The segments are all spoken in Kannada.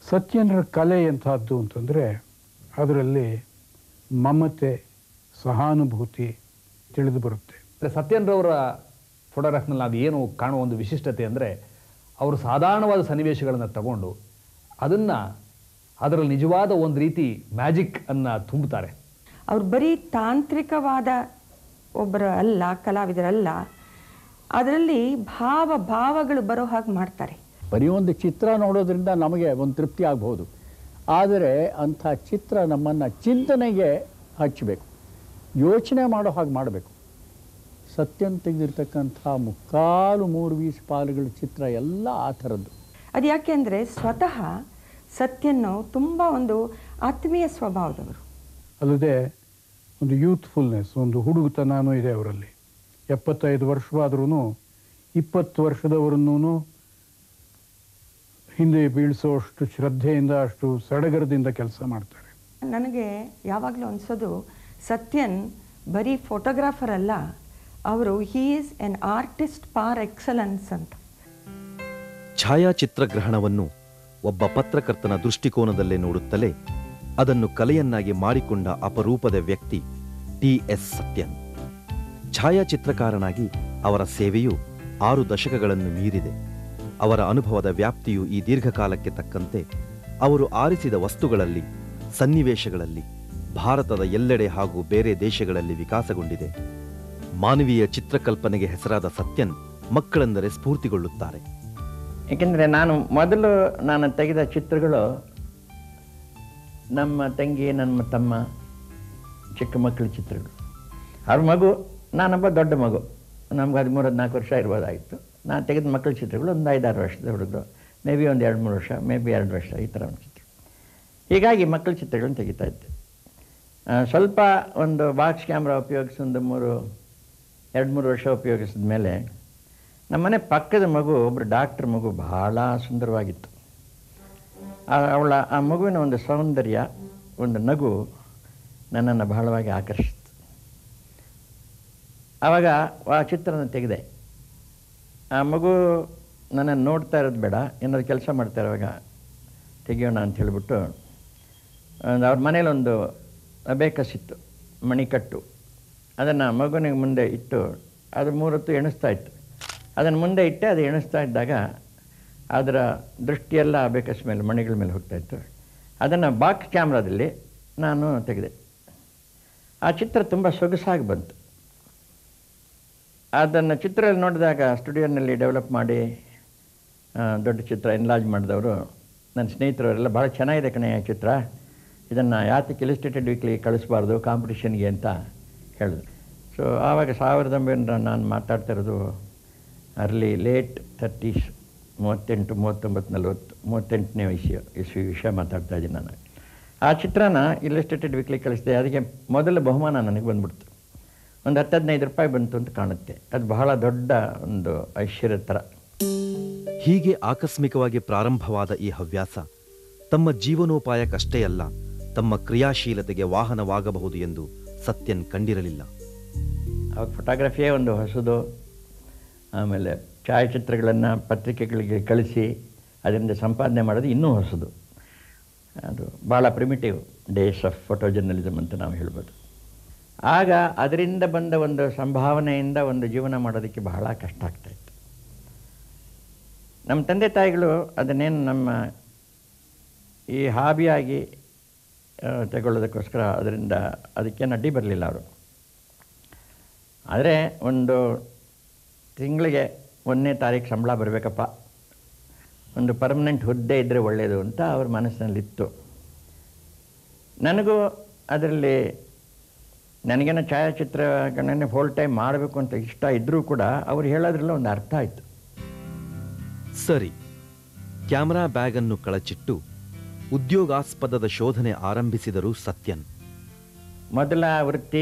ಸತ್ಯೇಂದ್ರ ಕಲೆ ಎಂಥದ್ದು ಅಂತಂದರೆ ಅದರಲ್ಲಿ ಮಮತೆ ಸಹಾನುಭೂತಿ ತಿಳಿದು ಬರುತ್ತೆ ಅಂದರೆ ಸತ್ಯನ್ರವರ ಫೋಟೋಗ್ರಾಫ್ನಲ್ಲಿ ಅದು ಏನು ಕಾಣುವ ಒಂದು ವಿಶಿಷ್ಟತೆ ಅಂದರೆ ಅವರು ಸಾಧಾರಣವಾದ ಸನ್ನಿವೇಶಗಳನ್ನು ತಗೊಂಡು ಅದನ್ನು ಅದರಲ್ಲಿ ನಿಜವಾದ ಒಂದು ರೀತಿ ಮ್ಯಾಜಿಕ್ ಅನ್ನು ತುಂಬುತ್ತಾರೆ ಅವ್ರು ಬರೀ ತಾಂತ್ರಿಕವಾದ ಒಬ್ಬರು ಅಲ್ಲ ಕಲಾವಿದರಲ್ಲ ಅದರಲ್ಲಿ ಭಾವ ಭಾವಗಳು ಬರೋ ಹಾಗೆ ಮಾಡ್ತಾರೆ ಬರೀ ಒಂದು ಚಿತ್ರ ನೋಡೋದ್ರಿಂದ ನಮಗೆ ಒಂದು ತೃಪ್ತಿ ಆಗ್ಬೋದು ಆದರೆ ಅಂಥ ಚಿತ್ರ ನಮ್ಮನ್ನು ಚಿಂತನೆಗೆ ಹಚ್ಚಬೇಕು ಯೋಚನೆ ಮಾಡೋ ಹಾಗೆ ಮಾಡಬೇಕು ಸತ್ಯನ್ ತೆಗೆದಿರ್ತಕ್ಕಂಥ ಮುಕ್ಕಾಲು ಮೂರು ವೀಸ್ ಪಾಲುಗಳ ಚಿತ್ರ ಎಲ್ಲ ಆ ಥರದ್ದು ಅದು ಯಾಕೆ ಅಂದರೆ ಸ್ವತಃ ಸತ್ಯನ್ನು ತುಂಬ ಒಂದು ಆತ್ಮೀಯ ಸ್ವಭಾವದವರು ಅಲ್ಲದೆ ಒಂದು ಯೂತ್ಫುಲ್ನೆಸ್ ಒಂದು ಹುಡುಗತನೂ ಇದೆ ಅವರಲ್ಲಿ ಎಪ್ಪತ್ತೈದು ವರ್ಷವಾದ್ರೂ ಇಪ್ಪತ್ತು ವರ್ಷದವರನ್ನೂ ಹಿಂದೆ ಬೀಳಿಸೋ ಅಷ್ಟು ಶ್ರದ್ಧೆಯಿಂದ ಅಷ್ಟು ಸಡಗರದಿಂದ ಕೆಲಸ ಮಾಡ್ತಾರೆ ನನಗೆ ಯಾವಾಗಲೂ ಅನಿಸೋದು ಸತ್ಯನ್ ಬರೀ ಫೋಟೋಗ್ರಾಫರ್ ಅಲ್ಲ ಅವರು he is an artist par excellence ಅಂತ ಛಾಯಾಚಿತ್ರಗ್ರಹಣವನ್ನು ಒಬ್ಬ ಪತ್ರಕರ್ತನ ದೃಷ್ಟಿಕೋನದಲ್ಲೇ ನೋಡುತ್ತಲೇ ಅದನ್ನು ಕಲೆಯನ್ನಾಗಿ ಮಾಡಿಕೊಂಡ ಅಪರೂಪದ ವ್ಯಕ್ತಿ ಟಿ ಎಸ್ ಸತ್ಯನ್ ಛಾಯಾಚಿತ್ರಕಾರನಾಗಿ ಅವರ ಸೇವೆಯು ಆರು ದಶಕಗಳನ್ನು ಮೀರಿದೆ ಅವರ ಅನುಭವದ ವ್ಯಾಪ್ತಿಯು ಈ ದೀರ್ಘಕಾಲಕ್ಕೆ ತಕ್ಕಂತೆ ಅವರು ಆರಿಸಿದ ವಸ್ತುಗಳಲ್ಲಿ ಸನ್ನಿವೇಶಗಳಲ್ಲಿ ಭಾರತದ ಎಲ್ಲೆಡೆ ಹಾಗೂ ಬೇರೆ ದೇಶಗಳಲ್ಲಿ ವಿಕಾಸಗೊಂಡಿದೆ ಮಾನವೀಯ ಚಿತ್ರಕಲ್ಪನೆಗೆ ಹೆಸರಾದ ಸತ್ಯನ್ ಮಕ್ಕಳೆಂದರೆ ಸ್ಫೂರ್ತಿಗೊಳ್ಳುತ್ತಾರೆ ಏಕೆಂದರೆ ನಾನು ಮೊದಲು ನಾನು ತೆಗೆದ ಚಿತ್ರಗಳು ನಮ್ಮ ತಂಗಿ ನನ್ನ ತಮ್ಮ ಚಿಕ್ಕ ಮಕ್ಕಳ ಚಿತ್ರಗಳು ಅವ್ರ ಮಗು ನಾನೊಬ್ಬ ದೊಡ್ಡ ಮಗು ನಮ್ಗೆ ಹದಿಮೂರು ಹದಿನಾಲ್ಕು ವರ್ಷ ಇರ್ಬೋದಾಗಿತ್ತು ನಾನು ತೆಗೆದ ಮಕ್ಕಳ ಚಿತ್ರಗಳು ಒಂದು ಐದಾರು ವರ್ಷದ ಹುಡುಗರು ಮೇ ಬಿ ಒಂದು ಎರಡು ಮೂರು ವರ್ಷ ಮೇ ಬಿ ಎರಡು ವರ್ಷ ಈ ಥರ ಒಂದು ಚಿತ್ರ ಹೀಗಾಗಿ ಮಕ್ಕಳ ಚಿತ್ರಗಳನ್ನು ತೆಗಿತಾ ಇದ್ದೆ ಆ, ಸ್ವಲ್ಪ ಒಂದು ಬಾಕ್ಸ್ ಕ್ಯಾಮ್ರಾ ಉಪಯೋಗಿಸಿ ಒಂದು ಮೂರು ಎರಡು ಮೂರು ವರ್ಷ ಉಪಯೋಗಿಸಿದ ಮೇಲೆ ನಮ್ಮನೆ ಪಕ್ಕದ ಮಗು ಒಬ್ಬರು ಡಾಕ್ಟ್ರ್ ಮಗು ಬಹಳ ಸುಂದರವಾಗಿತ್ತು ಆ- ಅವಳ ಆ ಮಗುವಿನ ಒಂದು ಸೌಂದರ್ಯ ಒಂದು ನಗು ನನ್ನನ್ನು ಬಹಳವಾಗಿ ಆಕರ್ಷಿಸಿತು ಆವಾಗ ಆ ಚಿತ್ರನ ತೆಗೆದೆ ಆ ಮಗು ನನ್ನನ್ನು ನೋಡ್ತಾ ಇರೋದು ಬೇಡ ಏನಾದ್ರು ಕೆಲಸ ಮಾಡ್ತಾ ಇರುವಾಗ ತೆಗಿಯೋಣ ಅಂತ ಹೇಳಿಬಿಟ್ಟು ಒಂದು ಅವ್ರ ಮನೇಲಿ ಒಂದು ಅಬೇಕಸ್ ಇತ್ತು ಮಣಿಕಟ್ಟು ಅದನ್ನು ಮಗುವಿನ ಮುಂದೆ ಇಟ್ಟು ಅದು ಮೂರೊತ್ತು ಎಣಿಸ್ತಾ ಇತ್ತು ಅದನ್ನು ಮುಂದೆ ಇಟ್ಟೆ ಅದು ಎಣಿಸ್ತಾ ಇದ್ದಾಗ ಅದರ ದೃಷ್ಟಿಯೆಲ್ಲ ಅಬೇಕಸ್ ಮೇಲೆ ಮಣಿಗಳ ಮೇಲೆ ಹೋಗ್ತಾ ಇತ್ತು ಅದನ್ನು ಬಾಕ್ಸ್ ಕ್ಯಾಮ್ರಾದಲ್ಲಿ ನಾನು ತೆಗೆದೆ ಆ ಚಿತ್ರ ತುಂಬ ಸೊಗಸಾಗಿ ಬಂತು ಅದನ್ನು ಚಿತ್ರದಲ್ಲಿ ನೋಡಿದಾಗ ಸ್ಟುಡಿಯೋನಲ್ಲಿ ಡೆವಲಪ್ ಮಾಡಿ ಆ, ದೊಡ್ಡ ಚಿತ್ರ ಎನ್ಲಾಜ್ ಮಾಡಿದವರು ನನ್ನ ಸ್ನೇಹಿತರವರೆಲ್ಲ ಭಾಳ ಚೆನ್ನಾಗಿದೆ ಕಣೆ ಆ ಚಿತ್ರ ಇದನ್ನು ಯಾತಕ್ಕೆ ಇಲಿಸ್ಟ್ರೇಟೆಡ್ ವೀಕ್ಲಿ ಕಳಿಸ್ಬಾರ್ದು ಕಾಂಪಿಟಿಷನ್ಗೆ ಅಂತ ಹೇಳಿದ್ರು ಸೊ ಆವಾಗ ಸಾವಿರದ ಒಂಬೈನೂರ ನಾನು ಮಾತಾಡ್ತಾ ಇರೋದು ಅರ್ಲಿ ಲೇಟ್ ತರ್ಟೀಸ್ ಮೂವತ್ತೆಂಟು ಮೂವತ್ತೊಂಬತ್ತು ನಲ್ವತ್ತು ಮೂವತ್ತೆಂಟನೇ ವಿಷಯ ಇಸ್ವಿ ವಿಷಯ ಮಾತಾಡ್ತಾ ಇದ್ದೀನಿ ನಾನು ಆ ಚಿತ್ರನ ಇಲಿಸ್ಟ್ರೇಟೆಡ್ ವೀಕ್ಲಿ ಕಳಿಸಿದೆ ಅದಕ್ಕೆ ಮೊದಲ ಬಹುಮಾನ ನನಗೆ ಬಂದ್ಬಿಡ್ತು ಒಂದು ಹತ್ತು ಹದಿನೈದು ರೂಪಾಯಿ ಬಂತು ಅಂತ ಕಾಣುತ್ತೆ ಅದು ಬಹಳ ದೊಡ್ಡ ಒಂದು ಐಶ್ವರ್ಯ ಥರ ಹೀಗೆ ಆಕಸ್ಮಿಕವಾಗಿ ಪ್ರಾರಂಭವಾದ ಈ ಹವ್ಯಾಸ ತಮ್ಮ ಜೀವನೋಪಾಯಕ್ಕಷ್ಟೇ ಅಲ್ಲ ತಮ್ಮ ಕ್ರಿಯಾಶೀಲತೆಗೆ ವಾಹನವಾಗಬಹುದು ಎಂದು ಸತ್ಯನ್ ಕಂಡಿರಲಿಲ್ಲ ಅವಾಗ ಫೋಟೋಗ್ರಫಿಯೇ ಒಂದು ಹೊಸದು ಆಮೇಲೆ ಛಾಯಾಚಿತ್ರಗಳನ್ನು ಪತ್ರಿಕೆಗಳಿಗೆ ಕಳಿಸಿ ಅದರಿಂದ ಸಂಪಾದನೆ ಮಾಡೋದು ಇನ್ನೂ ಹೊಸದು ಅದು ಭಾಳ primitive days of photojournalism ಅಂತ ನಾವು ಹೇಳ್ಬೋದು ಆಗ ಅದರಿಂದ ಬಂದ ಒಂದು ಸಂಭಾವನೆಯಿಂದ ಒಂದು ಜೀವನ ಮಾಡೋದಕ್ಕೆ ಬಹಳ ಕಷ್ಟ ಆಗ್ತಾಯಿತ್ತು ನಮ್ಮ ತಂದೆ ತಾಯಿಗಳು ಅದನ್ನೇನು ನಮ್ಮ ಈ ಹಾಬಿಯಾಗಿ ಆ, ತಗೊಳ್ಳೋದಕ್ಕೋಸ್ಕರ ಅದರಿಂದ ಅದಕ್ಕೇನು ಅಡ್ಡಿ ಬರಲಿಲ್ಲ ಅವರು ಆದರೆ ಒಂದು ತಿಂಗಳಿಗೆ ಒಂದನೇ ತಾರೀಕು ಸಂಬಳ ಬರಬೇಕಪ್ಪ ಒಂದು ಪರ್ಮನೆಂಟ್ ಹುದ್ದೆ ಇದ್ದರೆ ಒಳ್ಳೆಯದು ಅಂತ ಅವ್ರ ಮನಸ್ಸಿನಲ್ಲಿತ್ತು ನನಗೂ ಅದರಲ್ಲಿ ನನಗೇನೋ ಛಾಯಾಚಿತ್ರಗಳನ್ನೇ ಫುಲ್ ಟೈಮ್ ಮಾಡಬೇಕು ಅಂತ ಇಷ್ಟ ಇದ್ದರೂ ಕೂಡ ಅವ್ರು ಹೇಳೋದ್ರಲ್ಲ ಒಂದು ಅರ್ಥ ಆಯಿತು ಸರಿ ಕ್ಯಾಮರಾ ಬ್ಯಾಗ್ ಅನ್ನು ಕಳಚಿಟ್ಟು ಉದ್ಯೋಗಾಸ್ಪದದ ಶೋಧನೆ ಆರಂಭಿಸಿದರು ಸತ್ಯನ್ ಮೊದಲ ವೃತ್ತಿ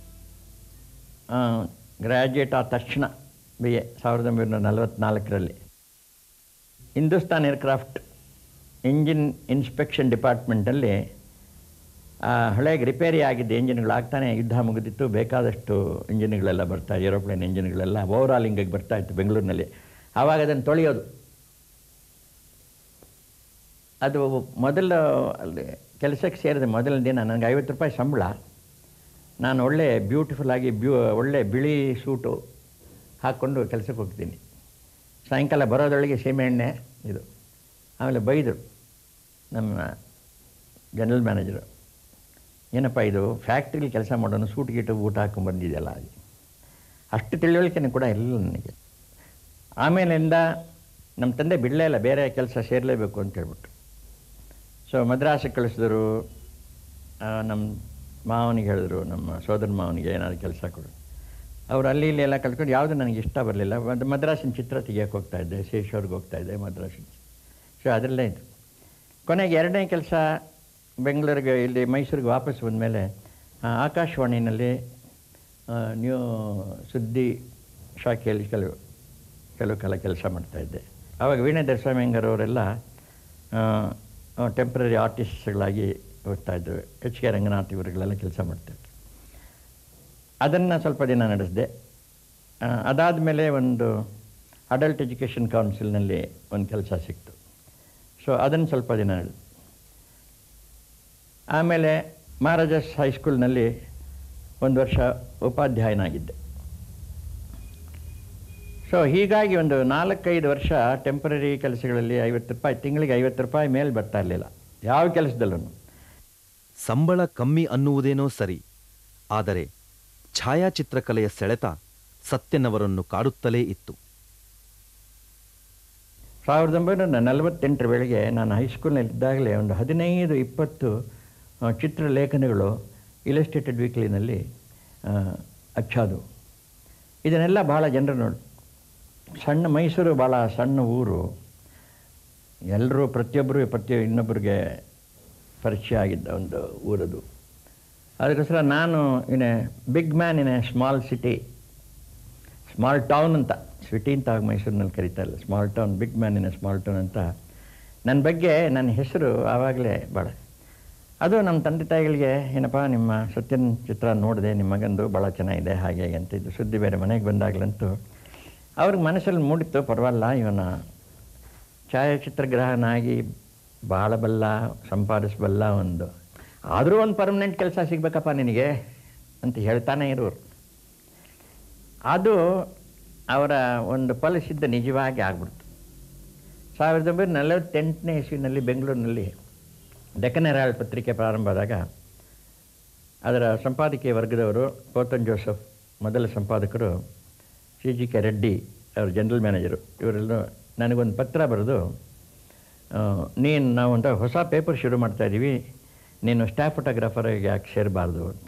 ಗ್ರ್ಯಾಜುಯೇಟ್ ಆದ ತಕ್ಷಣ ಬಿ ಎ ಸಾವಿರದ ಒಂಬೈನೂರ ನಲವತ್ತ್ನಾಲ್ಕರಲ್ಲಿ ಹಿಂದೂಸ್ತಾನ್ ಏರ್ಕ್ರಾಫ್ಟ್ ಇಂಜಿನ್ ಇನ್ಸ್ಪೆಕ್ಷನ್ ಡಿಪಾರ್ಟ್ಮೆಂಟಲ್ಲಿ ಆ ಹಳೆಗೆ ರಿಪೇರಿ ಆಗಿದ್ದ ಇಂಜಿನ್ಗಳಾಗ್ತಾನೆ ಯುದ್ಧ ಮುಗಿದಿತ್ತು ಬೇಕಾದಷ್ಟು ಇಂಜಿನ್ಗಳೆಲ್ಲ ಬರ್ತಾ ಏರೋಪ್ಲೇನ್ ಇಂಜಿನ್ಗಳೆಲ್ಲ ಓವರಾಲ್ ಹಿಂಗಾಗಿ ಬರ್ತಾ ಇತ್ತು ಬೆಂಗಳೂರಿನಲ್ಲಿ ಆವಾಗ ಅದನ್ನು ತೊಳೆಯೋದು ಅದು ಮೊದಲು ಅಲ್ಲಿ ಕೆಲಸಕ್ಕೆ ಸೇರಿದ ಮೊದಲ ದಿನ ನನಗೆ ಐವತ್ತು ರೂಪಾಯಿ ಸಂಬಳ ನಾನು ಒಳ್ಳೆ ಬ್ಯೂಟಿಫುಲ್ ಆಗಿ ಬ್ಯೂ ಒಳ್ಳೆ ಬಿಳಿ ಸೂಟು ಹಾಕ್ಕೊಂಡು ಕೆಲಸಕ್ಕೆ ಹೋಗ್ತೀನಿ ಸಾಯಂಕಾಲ ಬರೋದ್ರೊಳಗೆ ಸೀಮೆಎಣ್ಣೆ ಇದು ಆಮೇಲೆ ಬೈದರು ನಮ್ಮ ಜನರಲ್ ಮ್ಯಾನೇಜರು ಏನಪ್ಪ ಇದು ಫ್ಯಾಕ್ಟ್ರಿಲಿ ಕೆಲಸ ಮಾಡೋನು ಸೂಟ್ ಗೀಟು ಊಟ ಹಾಕೊಂಡು ಬಂದಿದೆಯಲ್ಲ ಅಷ್ಟು ತಿಳುವಳಿಕೆನೂ ಕೂಡ ಇಲ್ಲ ನನಗೆ ಆಮೇಲಿಂದ ನಮ್ಮ ತಂದೆ ಬಿಡಲೇ ಇಲ್ಲ ಬೇರೆ ಕೆಲಸ ಸೇರಲೇಬೇಕು ಅಂತ ಹೇಳ್ಬಿಟ್ಟು ಸೊ ಮದ್ರಾಸಿಗೆ ಕಳಿಸಿದ್ರು ಆ, ನಮ್ಮ ಮಾವನಿಗೆ ಹೇಳಿದ್ರು ನಮ್ಮ ಸೋದರ ಮಾವನಿಗೆ ಏನಾದ್ರು ಕೆಲಸ ಕೊಡು ಅವ್ರು ಅಲ್ಲಿ ಇಲ್ಲಿ ಎಲ್ಲ ಕಲ್ತ್ಕೊಂಡು ಯಾವುದು ನನಗೆ ಇಷ್ಟ ಬರಲಿಲ್ಲ ಮತ್ತು ಮದ್ರಾಸಿನ ಚಿತ್ರ ತೆಗಿಯೋಕೆ ಹೋಗ್ತಾ ಇದ್ದೆ ಶೇಷವ್ರಿಗೆ ಹೋಗ್ತಾ ಇದ್ದೆ ಮದ್ರಾಸಿನ ಸೊ ಅದರಲ್ಲೇ ಇತ್ತು ಕೊನೆಗೆ ಎರಡನೇ ಕೆಲಸ ಬೆಂಗಳೂರಿಗೆ ಇಲ್ಲಿ ಮೈಸೂರಿಗೆ ವಾಪಸ್ ಬಂದಮೇಲೆ ಆಕಾಶವಾಣಿನಲ್ಲಿ ಆ, ನ್ಯೂ ಸುದ್ದಿ ಶಾಖೆಯಲ್ಲಿ ಕೆಲವು ಕೆಲವು ಕಾಲ ಕೆಲಸ ಮಾಡ್ತಾಯಿದ್ದೆ ಆವಾಗ ವೀಣೆ ದರ್ಸ್ವಾಮಿಂಗರ್ ಅವರೆಲ್ಲ ಟೆಂಪ್ರರಿ ಆರ್ಟಿಸ್ಟ್ಗಳಾಗಿ ಹೋಗ್ತಾಯಿದ್ರು ಎಚ್ ಕೆ ರಂಗನಾಥ್ ಇವರುಗಳೆಲ್ಲ ಕೆಲಸ ಮಾಡ್ತಾಯಿದ್ರು ಅದನ್ನು ಸ್ವಲ್ಪ ದಿನ ನಡೆಸಿದೆ ಅದಾದಮೇಲೆ ಒಂದು ಅಡಲ್ಟ್ ಎಜುಕೇಷನ್ ಕೌನ್ಸಿಲ್ನಲ್ಲಿ ಒಂದು ಕೆಲಸ ಸಿಕ್ತು ಸೊ ಅದನ್ನು ಸ್ವಲ್ಪ ದಿನ ನಡೆದು ಆಮೇಲೆ ಮಹಾರಾಜಾಸ್ ಹೈಸ್ಕೂಲ್ನಲ್ಲಿ ಒಂದು ವರ್ಷ ಉಪಾಧ್ಯಾಯನಾಗಿದ್ದೆ ಸೊ ಹೀಗಾಗಿ ಒಂದು ನಾಲ್ಕೈದು ವರ್ಷ ಟೆಂಪ್ರರಿ ಕೆಲಸಗಳಲ್ಲಿ ಐವತ್ತು ರೂಪಾಯಿ ತಿಂಗಳಿಗೆ ಐವತ್ತು ರೂಪಾಯಿ ಮೇಲೆ ಬರ್ತಾ ಇರಲಿಲ್ಲ ಯಾವ ಕೆಲಸದಲ್ಲೂ ಸಂಬಳ ಕಮ್ಮಿ ಅನ್ನುವುದೇನೋ ಸರಿ ಆದರೆ ಛಾಯಾಚಿತ್ರಕಲೆಯ ಸೆಳೆತ ಸತ್ಯನವರನ್ನು ಕಾಡುತ್ತಲೇ ಇತ್ತು ಸಾವಿರದ ಒಂಬೈನೂರ ನಲವತ್ತೆಂಟರ ವೇಳೆಗೆ ನಾನು ಹೈಸ್ಕೂಲ್ನಲ್ಲಿದ್ದಾಗಲೇ ಒಂದು ಹದಿನೈದು ಇಪ್ಪತ್ತು ಆ, ಚಿತ್ರಲೇಖನಗಳು ಇಲಸ್ಟ್ರೇಟೆಡ್ ವೀಕ್ಲಿನಲ್ಲಿ ಆ, ಅಚ್ಚಾದವು ಇದನ್ನೆಲ್ಲ ಭಾಳ ಜನರು ನೋಡಿ ಸಣ್ಣ ಮೈಸೂರು ಭಾಳ ಸಣ್ಣ ಊರು ಎಲ್ಲರೂ ಪ್ರತಿಯೊಬ್ಬರು ಪ್ರತಿ ಇನ್ನೊಬ್ಬರಿಗೆ ಪರಿಚಯ ಆಗಿದ್ದ ಒಂದು ಊರದು ಅದಕ್ಕೋಸ್ಕರ ನಾನು in a big man in a small city small town ಅಂತ ಸಿಟಿ ಅಂತ ಆಗ ಮೈಸೂರಿನಲ್ಲಿ ಕರೀತಾ ಇಲ್ಲ small town big man in a small town ಅಂತ ನನ್ನ ಬಗ್ಗೆ ನನ್ನ ಹೆಸರು ಆವಾಗಲೇ ಭಾಳ ಅದು ನಮ್ಮ ತಂದೆ ತಾಯಿಗಳಿಗೆ ಏನಪ್ಪ ನಿಮ್ಮ ಸತ್ಯನ ಚಿತ್ರ ನೋಡಿದೆ ನಿಮ್ಮ ಮಗಂದು ಭಾಳ ಚೆನ್ನಾಗಿದೆ ಹಾಗೆ ಹೀಗೆ ಅಂತ ಇದು ಸುದ್ದಿ ಬೇರೆ ಮನೆಗೆ ಬಂದಾಗಲಂತೂ ಅವ್ರಿಗೆ ಮನಸ್ಸಲ್ಲಿ ಮೂಡಿತ್ತು ಪರವಾಗಿಲ್ಲ ಇವನ ಛಾಯಾಚಿತ್ರಗ್ರಾಹನಾಗಿ ಬಾಳಬಲ್ಲ ಸಂಪಾದಿಸಬಲ್ಲ ಒಂದು ಆದರೂ ಒಂದು ಪರ್ಮನೆಂಟ್ ಕೆಲಸ ಸಿಗಬೇಕಪ್ಪ ನಿನಗೆ ಅಂತ ಹೇಳ್ತಾನೆ ಇರೋರು ಅದು ಅವರ ಒಂದು ಫಲಸಿದ್ಧ ನಿಜವಾಗಿ ಆಗ್ಬಿಡ್ತು ಸಾವಿರದ ಒಂಬೈನೂರ ನಲವತ್ತೆಂಟನೇ ಇಸ್ವಿನಲ್ಲಿ ಬೆಂಗಳೂರಿನಲ್ಲಿ ಡೆಕ್ಕನ್ ಹೆರಾಲ್ಡ್ ಪತ್ರಿಕೆ ಪ್ರಾರಂಭ ಆದಾಗ ಅದರ ಸಂಪಾದಕೀಯ ವರ್ಗದವರು ಪೋತನ್ ಜೋಸಫ್ ಮೊದಲ ಸಂಪಾದಕರು ಸಿ ಜಿ ಕೆ ರೆಡ್ಡಿ ಅವರು ಜನರಲ್ ಮ್ಯಾನೇಜರು ಇವರೆಲ್ಲ ನನಗೊಂದು ಪತ್ರ ಬರೆದು ಆ, ನೀನು ನಾವು ಅಂತ ಹೊಸ ಪೇಪರ್ ಶುರು ಮಾಡ್ತಾ ಇದ್ದೀವಿ ನೀನು ಸ್ಟಾಫ್ ಫೋಟೋಗ್ರಾಫರಿಗೆ ಯಾಕೆ ಸೇರಬಾರ್ದು ಅಂತ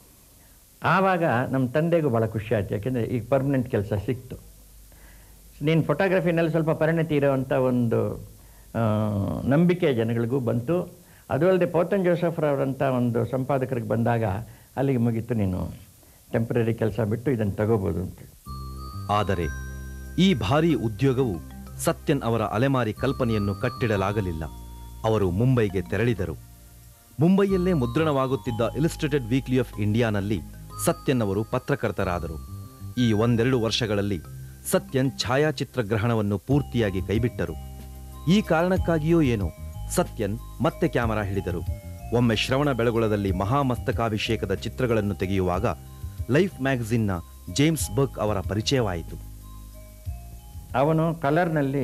ಆವಾಗ ನಮ್ಮ ತಂದೆಗೂ ಭಾಳ ಖುಷಿ ಆಯ್ತು ಯಾಕೆಂದರೆ ಈಗ ಪರ್ಮನೆಂಟ್ ಕೆಲಸ ಸಿಕ್ತು ನೀನು ಫೋಟೋಗ್ರಫಿನಲ್ಲಿ ಸ್ವಲ್ಪ ಪರಿಣತಿ ಇರೋವಂಥ ಒಂದು ಆ, ನಂಬಿಕೆ ಜನಗಳಿಗೂ ಬಂತು ಅದು ಅಲ್ಲದೆ ಪೋತನ್ ಜೋಸಫ್ರವರಂಥ ಒಂದು ಸಂಪಾದಕರಿಗೆ ಬಂದಾಗ ಅಲ್ಲಿಗೆ ಮುಗೀತು ನೀನು ಟೆಂಪ್ರರಿ ಕೆಲಸ ಬಿಟ್ಟು ಇದನ್ನು ತಗೋಬೋದು ಅಂತೇಳಿ ಆದರೆ ಈ ಭಾರೀ ಉದ್ಯೋಗವು ಸತ್ಯನ್ ಅವರ ಅಲೆಮಾರಿ ಕಲ್ಪನೆಯನ್ನು ಕಟ್ಟಿಡಲಾಗಲಿಲ್ಲ ಅವರು ಮುಂಬೈಗೆ ತೆರಳಿದರು ಮುಂಬೈಯಲ್ಲೇ ಮುದ್ರಣವಾಗುತ್ತಿದ್ದ ಇಲಿಸ್ಟ್ರೇಟೆಡ್ ವೀಕ್ಲಿ ಆಫ್ ಇಂಡಿಯಾನಲ್ಲಿ ಸತ್ಯನ್ ಅವರು ಪತ್ರಕರ್ತರಾದರು ಈ ಒಂದೆರಡು ವರ್ಷಗಳಲ್ಲಿ ಸತ್ಯನ್ ಛಾಯಾಚಿತ್ರಗ್ರಹಣವನ್ನು ಪೂರ್ತಿಯಾಗಿ ಕೈಬಿಟ್ಟರು ಈ ಕಾರಣಕ್ಕಾಗಿಯೋ ಏನೋ ಸತ್ಯನ್ ಮತ್ತೆ ಕ್ಯಾಮರಾ ಹಿಡಿದರು ಒಮ್ಮೆ ಶ್ರವಣ ಬೆಳಗೊಳದಲ್ಲಿ ಮಹಾಮಸ್ತಕಾಭಿಷೇಕದ ಚಿತ್ರಗಳನ್ನು ತೆಗೆಯುವಾಗ ಲೈಫ್ ಮ್ಯಾಗಝಿನ್ನ ಜೇಮ್ಸ್ ಬರ್ಕ್ ಅವರ ಪರಿಚಯವಾಯಿತು ಅವನು ಕಲರ್ನಲ್ಲಿ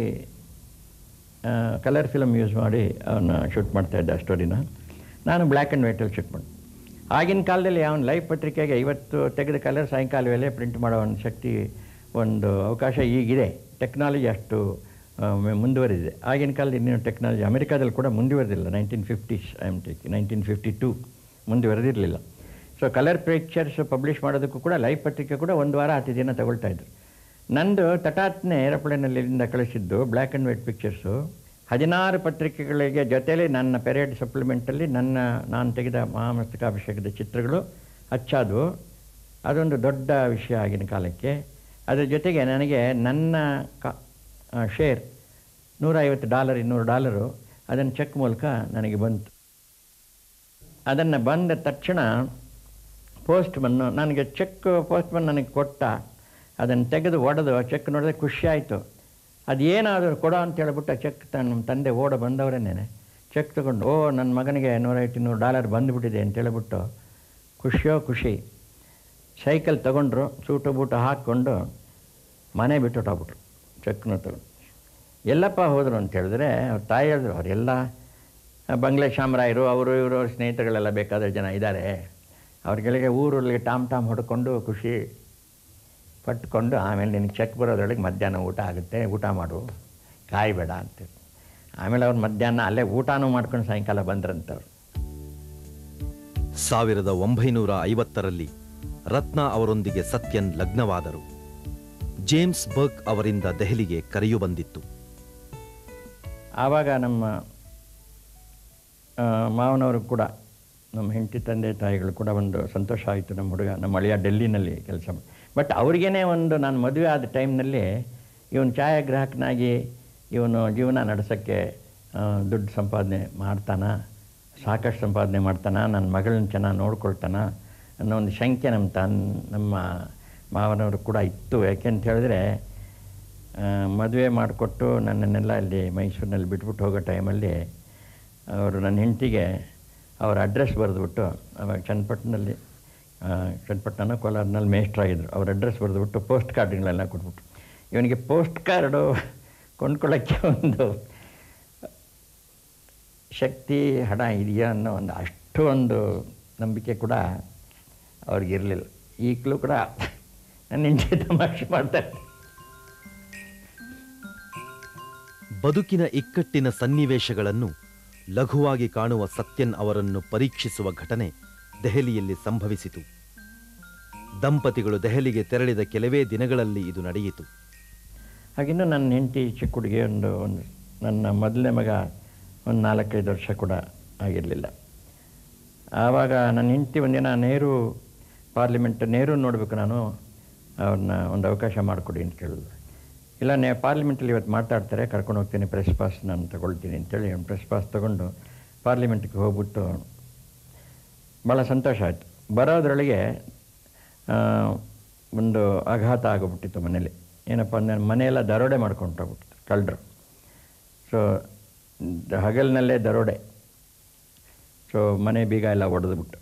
ಕಲರ್ ಫಿಲಮ್ ಯೂಸ್ ಮಾಡಿ ಅವನ್ನ ಶೂಟ್ ಮಾಡ್ತಾ ಇದ್ದ ಆ ಸ್ಟೋರಿನ ನಾನು ಬ್ಲ್ಯಾಕ್ ಆ್ಯಂಡ್ ವೈಟಲ್ಲಿ ಶೂಟ್ ಮಾಡಿ ಆಗಿನ ಕಾಲದಲ್ಲಿ ಅವನ ಲೈಫ್ ಪತ್ರಿಕೆಗೆ ಇವತ್ತು ತೆಗೆದ ಕಲರ್ ಸಾಯಂಕಾಲ ವೇಳೆ ಪ್ರಿಂಟ್ ಮಾಡೋ ಒಂದು ಶಕ್ತಿ ಒಂದು ಅವಕಾಶ ಈಗಿದೆ ಟೆಕ್ನಾಲಜಿ ಅಷ್ಟು ಆ, ಮು- ಮುಂದುವರಿದಿದೆ ಆಗಿನ ಕಾಲದ ಇನ್ನೇನು ಟೆಕ್ನಾಲಜಿ ಅಮೆರಿಕಾದಲ್ಲಿ ಕೂಡ ಮುಂದುವರೆದಿಲ್ಲ nineteen fifties I am take nineteen fifty two ಮುಂದುವರೆದಿರಲಿಲ್ಲ ಸೊ ಕಲರ್ ಪಿಕ್ಚರ್ಸ್ ಪಬ್ಲಿಷ್ ಮಾಡೋದಕ್ಕೂ ಕೂಡ ಲೈವ್ ಪತ್ರಿಕೆ ಕೂಡ ಒಂದು ವಾರ ಹತ್ತು ದಿನ ತಗೊಳ್ತಾ ಇದ್ರು ನಂದು ತಟಾತ್ನೆ ಏರೋಪ್ಲೇನಲ್ಲಿ ಇಲ್ಲಿಂದ ಕಳಿಸಿದ್ದು ಬ್ಲ್ಯಾಕ್ ಆ್ಯಂಡ್ ವೈಟ್ ಪಿಕ್ಚರ್ಸು ಹದಿನಾರು ಪತ್ರಿಕೆಗಳಿಗೆ ಜೊತೆಯಲ್ಲಿ ನನ್ನ ಪೆರೇಡ್ ಸಪ್ಲಿಮೆಂಟಲ್ಲಿ ನನ್ನ ನಾನು ತೆಗೆದ ಮಹಾಮಸ್ತಕಾಭಿಷೇಕದ ಚಿತ್ರಗಳು ಅಚ್ಚಾದವು ಅದೊಂದು ದೊಡ್ಡ ವಿಷಯ ಆಗಿನ ಕಾಲಕ್ಕೆ ಅದರ ಜೊತೆಗೆ ನನಗೆ ನನ್ನ ಕ ಶೇರ್ ನೂರೈವತ್ತು ಡಾಲರ್ ಇನ್ನೂರು ಡಾಲರು ಅದನ್ನು ಚೆಕ್ ಮೂಲಕ ನನಗೆ ಬಂತು ಅದನ್ನು ಬಂದ ತಕ್ಷಣ ಪೋಸ್ಟ್ಮನ್ನು ನನಗೆ ಚೆಕ್ ಪೋಸ್ಟ್ಮನ್ ನನಗೆ ಕೊಟ್ಟ ಅದನ್ನು ತೆಗೆದು ಒಡೆದು ಆ ಚೆಕ್ ನೋಡಿದ್ರೆ ಖುಷಿ ಆಯಿತು ಅದೇನಾದರೂ ಕೊಡೋ ಅಂತ ಹೇಳ್ಬಿಟ್ಟು ಆ ಚೆಕ್ ತನ್ನ ನಮ್ಮ ತಂದೆ ಓಡ ಬಂದವರೇನೆ ಚೆಕ್ ತಗೊಂಡು ಓ ನನ್ನ ಮಗನಿಗೆ ನೂರೈವತ್ತು ಇನ್ನೂರು ಡಾಲರ್ ಬಂದುಬಿಟ್ಟಿದೆ ಅಂತ ಹೇಳ್ಬಿಟ್ಟು ಖುಷಿಯೋ ಖುಷಿ ಸೈಕಲ್ ತಗೊಂಡ್ರು ಸೂಟು ಬೂಟು ಹಾಕ್ಕೊಂಡು ಮನೆ ಬಿಟ್ಟು ಹೊಟ್ಟೋಗ್ಬಿಟ್ರು ಚೆಕ್ನ ತಗೊಂಡು ಎಲ್ಲಪ್ಪ ಹೋದರು ಅಂತ ಹೇಳಿದ್ರೆ ಅವ್ರ ತಾಯಿ ಹೇಳಿದ್ರು ಅವರೆಲ್ಲ ಬಂಗ್ಲೆ ಶಾಮರಾಯರು ಅವರು ಇವರು ಅವ್ರ ಸ್ನೇಹಿತರುಗಳೆಲ್ಲ ಬೇಕಾದ ಜನ ಇದ್ದಾರೆ ಅವ್ರಿಗೆಲ್ಲಿಗೆ ಊರಲ್ಲಿ ಟಾಮ್ ಟಾಮ್ ಹೊಡ್ಕೊಂಡು ಖುಷಿ ಪಟ್ಕೊಂಡು ಆಮೇಲೆ ನಿನಗೆ ಚೆಕ್ ಬರೋದ್ರೊಳಗೆ ಮಧ್ಯಾಹ್ನ ಊಟ ಆಗುತ್ತೆ ಊಟ ಮಾಡು ಕಾಯಬೇಡ ಅಂತ ಆಮೇಲೆ ಅವ್ರು ಮಧ್ಯಾಹ್ನ ಅಲ್ಲೇ ಊಟನೂ ಮಾಡ್ಕೊಂಡು ಸಾಯಂಕಾಲ ಬಂದ್ರಂತವ್ರು ಸಾವಿರದ ಒಂಬೈನೂರ ಐವತ್ತರಲ್ಲಿ ರತ್ನ ಅವರೊಂದಿಗೆ ಸತ್ಯನ್ ಲಗ್ನವಾದರು ಜೇಮ್ಸ್ ಬರ್ಕ್ ಅವರಿಂದ ದೆಹಲಿಗೆ ಕರೆಯು ಬಂದಿತ್ತು ಆವಾಗ ನಮ್ಮ ಆ, ಮಾವನವರು ಕೂಡ ನಮ್ಮ ಹೆಂಡತಿ ತಂದೆ ತಾಯಿಗಳು ಕೂಡ ಒಂದು ಸಂತೋಷ ಆಯಿತು ನಮ್ಮ ಹುಡುಗ ನಮ್ಮ ಅಳಿಯ ಡೆಲ್ಲಿನಲ್ಲಿ ಕೆಲಸ ಬಟ್ ಅವ್ರಿಗೇನೆ ಒಂದು ನಾನು ಮದುವೆ ಆದ ಟೈಮ್ನಲ್ಲಿ ಇವನು ಛಾಯಾಗ್ರಾಹಕನಾಗಿ ಇವನು ಜೀವನ ನಡೆಸೋಕ್ಕೆ ಆ, ದುಡ್ಡು ಸಂಪಾದನೆ ಮಾಡ್ತಾನ ಸಾಕಷ್ಟು ಸಂಪಾದನೆ ಮಾಡ್ತಾನ ನನ್ನ ಮಗಳನ್ನ ಚೆನ್ನಾಗಿ ನೋಡ್ಕೊಳ್ತಾನ ಅನ್ನೋ ಒಂದು ಶಂಕೆ ನಮ್ಮ ತನ್ ನಮ್ಮ ಮಾವನವರು ಕೂಡ ಇತ್ತು ಯಾಕೆಂತ ಹೇಳಿದ್ರೆ ಮದುವೆ ಮಾಡಿಕೊಟ್ಟು ನನ್ನನ್ನೆಲ್ಲ ಅಲ್ಲಿ ಮೈಸೂರಿನಲ್ಲಿ ಬಿಟ್ಬಿಟ್ಟು ಹೋಗೋ ಟೈಮಲ್ಲಿ ಅವರು ನನ್ನ ಹೆಂಡತಿಗೆ ಅವ್ರ ಅಡ್ರೆಸ್ ಬರೆದುಬಿಟ್ಟು ಅವಾಗ ಚನ್ನಪಟ್ಟಣದಲ್ಲಿ ಆ, ಚನ್ನಪಟ್ಟಣ ಕೋಲಾರ್ನಲ್ಲಿ ಮೇಷ್ಟ್ರಾಗಿದ್ದರು ಅವ್ರ ಅಡ್ರೆಸ್ ಬರೆದುಬಿಟ್ಟು ಪೋಸ್ಟ್ ಕಾರ್ಡ್ಗಳೆಲ್ಲ ಕೊಟ್ಬಿಟ್ಟು ಇವನಿಗೆ ಪೋಸ್ಟ್ ಕಾರ್ಡು ಕೊಂಡ್ಕೊಳ್ಳೋಕ್ಕೆ ಒಂದು ಶಕ್ತಿ ಹಣ ಇದೆಯಾ ಅನ್ನೋ ಒಂದು ಅಷ್ಟು ಒಂದು ನಂಬಿಕೆ ಕೂಡ ಅವ್ರಿಗಿರಲಿಲ್ಲ ಈಗಲೂ ಕೂಡ ನನ್ನ ಹೆಂಡತಿ ತಮಾಷೆ ಮಾಡ್ತಾರೆ ಬದುಕಿನ ಇಕ್ಕಟ್ಟಿನ ಸನ್ನಿವೇಶಗಳನ್ನು ಲಘುವಾಗಿ ಕಾಣುವ ಸತ್ಯನ್ ಅವರನ್ನು ಪರೀಕ್ಷಿಸುವ ಘಟನೆ ದೆಹಲಿಯಲ್ಲಿ ಸಂಭವಿಸಿತು ದಂಪತಿಗಳು ದೆಹಲಿಗೆ ತೆರಳಿದ ಕೆಲವೇ ದಿನಗಳಲ್ಲಿ ಇದು ನಡೆಯಿತು ಹಾಗಿನ್ನೂ ನನ್ನ ಹೆಂಡತಿ ಚಿಕ್ಕ ಹುಡುಗಿ ಒಂದು ಒಂದು ನನ್ನ ಮೊದಲನೇ ಮಗ ಒಂದು ನಾಲ್ಕೈದು ವರ್ಷ ಕೂಡ ಆಗಿರಲಿಲ್ಲ ಆವಾಗ ನನ್ನ ಹೆಂಡತಿ ಒಂದಿನ ನೆಹರು ಪಾರ್ಲಿಮೆಂಟ್ ನೆಹರು ನೋಡಬೇಕು ನಾನು ಅವ್ರನ್ನ ಒಂದು ಅವಕಾಶ ಮಾಡಿಕೊಡಿ ಅಂತ ಕೇಳಿದ್ರು ಇಲ್ಲ ನೇ ಪಾರ್ಲಿಮೆಂಟಲ್ಲಿ ಇವತ್ತು ಮಾತಾಡ್ತಾರೆ ಕರ್ಕೊಂಡು ಹೋಗ್ತೀನಿ ಪ್ರೆಸ್ ಪಾಸ್ ನಾನು ತಗೊಳ್ತೀನಿ ಅಂತೇಳಿ ಒಂದು ಪ್ರೆಸ್ ಪಾಸ್ ತೊಗೊಂಡು ಪಾರ್ಲಿಮೆಂಟ್ಗೆ ಹೋಗ್ಬಿಟ್ಟು ಭಾಳ ಸಂತೋಷ ಆಯಿತು ಬರೋದ್ರೊಳಗೆ ಆ, ಒಂದು ಆಘಾತ ಆಗೋಗ್ಬಿಟ್ಟಿತ್ತು ಮನೇಲಿ ಏನಪ್ಪ ಅಂದರೆ ಮನೆಯೆಲ್ಲ ದರೋಡೆ ಮಾಡ್ಕೊಂಡು ಹೋಗ್ಬಿಟ್ಟಿತ್ತು ಕಳ್ಳರು ಸೊ ದ- ಹಗಲಿನಲ್ಲೇ ದರೋಡೆ ಸೊ ಮನೆ ಬೀಗ ಎಲ್ಲ ಒಡೆದ್ಬಿಟ್ಟು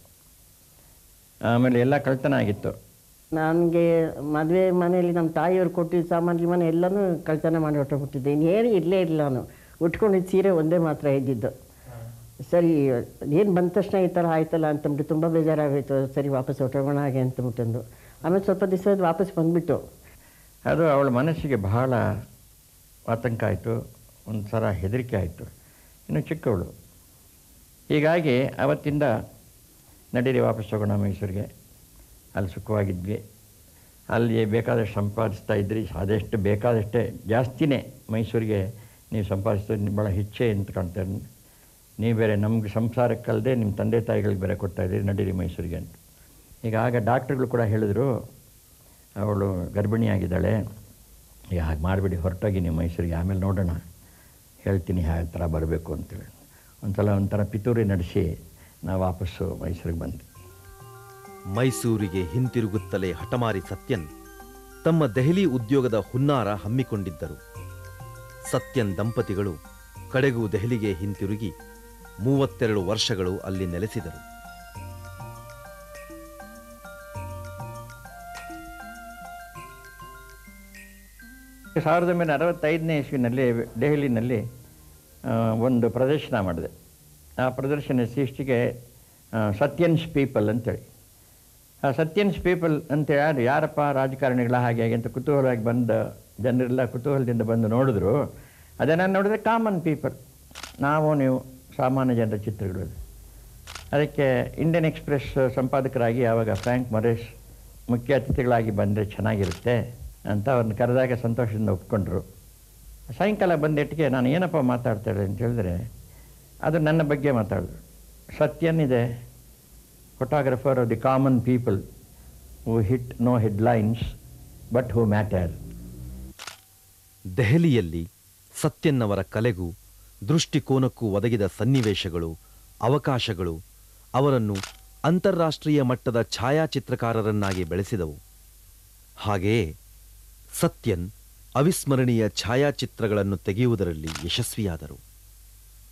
ಆಮೇಲೆ ಎಲ್ಲ ಕಳ್ತನ ಆಗಿತ್ತು ನನಗೆ ಮದುವೆ ಮನೆಯಲ್ಲಿ ನಮ್ಮ ತಾಯಿಯವ್ರು ಕೊಟ್ಟಿದ್ದ ಸಾಮಾನ್ಯ ಮನೆ ಎಲ್ಲನೂ ಕಳ್ತನ ಮಾಡಿ ಹೊಟ್ಟೋಗ್ಬಿಟ್ಟಿದ್ದೆ ಇನ್ನೇನು ಇರಲೇ ಇಲ್ಲ ನಾನು ಉಟ್ಕೊಂಡಿದ್ದ ಸೀರೆ ಒಂದೇ ಮಾತ್ರ ಇದ್ದಿದ್ದು ಸರಿ ಏನು ಬಂದ ತಕ್ಷಣ ಈ ಥರ ಆಯ್ತಲ್ಲ ಅಂತಂದ್ಬಿಟ್ಟು ತುಂಬ ಬೇಜಾರಾಗೋಯ್ತು ಸರಿ ವಾಪಸ್ ಹೊಟ್ಟೋಗೋಣ ಹಾಗೆ ಅಂತಂದ್ಬಿಟ್ಟಂದು ಆಮೇಲೆ ಸ್ವಲ್ಪ ದಿವಸ ವಾಪಸ್ ಬಂದುಬಿಟ್ಟು ಅದು ಅವಳ ಮನಸ್ಸಿಗೆ ಬಹಳ ಆತಂಕ ಆಯಿತು ಒಂದು ಥರ ಹೆದರಿಕೆ ಆಯಿತು ಇನ್ನು ಚಿಕ್ಕವಳು ಹೀಗಾಗಿ ಅವತ್ತಿಂದ ನಡೀರಿ ವಾಪಸ್ ಹೋಗೋಣ ಮೈಸೂರಿಗೆ ಅಲ್ಲಿ ಸುಖವಾಗಿದ್ವಿ ಅಲ್ಲಿ ಬೇಕಾದಷ್ಟು ಸಂಪಾದಿಸ್ತಾ ಇದ್ರಿ ಆದಷ್ಟು ಬೇಕಾದಷ್ಟೇ ಜಾಸ್ತಿನೇ ಮೈಸೂರಿಗೆ ನೀವು ಸಂಪಾದಿಸೋದು ಭಾಳ ಹೆಚ್ಚೆ ಅಂತ ಕಾಣ್ತಾರೆ ನೀವು ಬೇರೆ ನಮ್ಗೆ ಸಂಸಾರಕ್ಕಲ್ಲದೆ ನಿಮ್ಮ ತಂದೆ ತಾಯಿಗಳಿಗೆ ಬೇರೆ ಕೊಡ್ತಾ ಇದ್ದೀರಿ ನಡೀರಿ ಮೈಸೂರಿಗೆ ಅಂತ ಈಗ ಆಗ ಡಾಕ್ಟ್ರುಗಳು ಕೂಡ ಹೇಳಿದ್ರು ಅವಳು ಗರ್ಭಿಣಿಯಾಗಿದ್ದಾಳೆ ಈಗ ಹಾಗೆ ಮಾಡಿಬಿಡಿ ಹೊರಟೋಗಿ ನೀವು ಮೈಸೂರಿಗೆ ಆಮೇಲೆ ನೋಡೋಣ ಹೇಳ್ತೀನಿ ಯಾವ ಥರ ಬರಬೇಕು ಅಂತೇಳಿ ಒಂದ್ಸಲ ಒಂಥರ ಪಿತೂರಿ ನಡೆಸಿ ನಾವು ವಾಪಸ್ಸು ಮೈಸೂರಿಗೆ ಬಂದ್ವಿ ಮೈಸೂರಿಗೆ ಹಿಂತಿರುಗುತ್ತಲೇ ಹಠಮಾರಿ ಸತ್ಯನ್ ತಮ್ಮ ದೆಹಲಿ ಉದ್ಯೋಗದ ಹುನ್ನಾರ ಹಮ್ಮಿಕೊಂಡಿದ್ದರು ಸತ್ಯನ್ ದಂಪತಿಗಳು ಕಡೆಗೂ ದೆಹಲಿಗೆ ಹಿಂತಿರುಗಿ ಮೂವತ್ತೆರಡು ವರ್ಷಗಳು ಅಲ್ಲಿ ನೆಲೆಸಿದರು ಸಾವಿರದ ಒಂಬೈನೂರ ಅರವತ್ತೈದನೇ ಇಸ್ವಿನಲ್ಲಿ ದೆಹಲಿನಲ್ಲಿ ಆ, ಒಂದು ಪ್ರದರ್ಶನ ಮಾಡಿದೆ ಆ ಪ್ರದರ್ಶನ ಶೀರ್ಷಿಕೆ ಆ, ಸತ್ಯನ್ಸ್ ಪೀಪಲ್ ಅಂತೇಳಿ ಆ ಸತ್ಯನ್ಸ್ ಪೀಪಲ್ ಅಂತ ಯಾರು ಯಾರಪ್ಪ ರಾಜಕಾರಣಿಗಳ ಹಾಗೆ ಹಾಗೆ ಅಂತ ಕುತೂಹಲವಾಗಿ ಬಂದ ಜನರೆಲ್ಲ ಕುತೂಹಲದಿಂದ ಬಂದು ನೋಡಿದ್ರು ಅದನ್ನು ನೋಡಿದ್ರೆ ಕಾಮನ್ ಪೀಪಲ್ ನಾವು ನೀವು ಸಾಮಾನ್ಯ ಜನರ ಚಿತ್ರಗಳು ಅದು. ಅದಕ್ಕೆ ಇಂಡಿಯನ್ ಎಕ್ಸ್ಪ್ರೆಸ್ ಸಂಪಾದಕರಾಗಿ ಆವಾಗ ಫ್ರ್ಯಾಂಕ್ ಮೊರೇಸ್ ಮುಖ್ಯ ಅತಿಥಿಗಳಾಗಿ ಬಂದರೆ ಚೆನ್ನಾಗಿರುತ್ತೆ ಅಂತ ಅವ್ರನ್ನ ಕರೆದಾಗ ಸಂತೋಷದಿಂದ ಒಪ್ಕೊಂಡ್ರು ಸಾಯಂಕಾಲ ಬಂದೆಟ್ಟಿಗೆ ನಾನು ಏನಪ್ಪ ಮಾತಾಡ್ತಾಳೆ ಅಂತ ಹೇಳಿದ್ರೆ ಅದು ನನ್ನ ಬಗ್ಗೆ ಮಾತಾಡಿದ್ರು ಸತ್ಯನಿದೆ photographer of the common people who hit no headlines but who matter ದೆಹಲಿಯಲ್ಲಿ ಸತ್ಯನ್ನವರ ಕಲೆಗೂ ದೃಷ್ಟಿಕೋನಕ್ಕೂ ಒದಗಿದ ಸನ್ನಿವೇಶಗಳು ಅವಕಾಶಗಳು ಅವರನ್ನು ಅಂತಾರಾಷ್ಟ್ರೀಯ ಮಟ್ಟದ ಛಾಯಾಚಿತ್ರಕಾರರನ್ನಾಗಿ ಬೆಳೆಸಿದವು ಹಾಗೆಯೇ ಸತ್ಯನ್ ಅವಿಸ್ಮರಣೀಯ ಛಾಯಾಚಿತ್ರಗಳನ್ನು ತೆಗೆಯುವುದರಲ್ಲಿ ಯಶಸ್ವಿಯಾದರು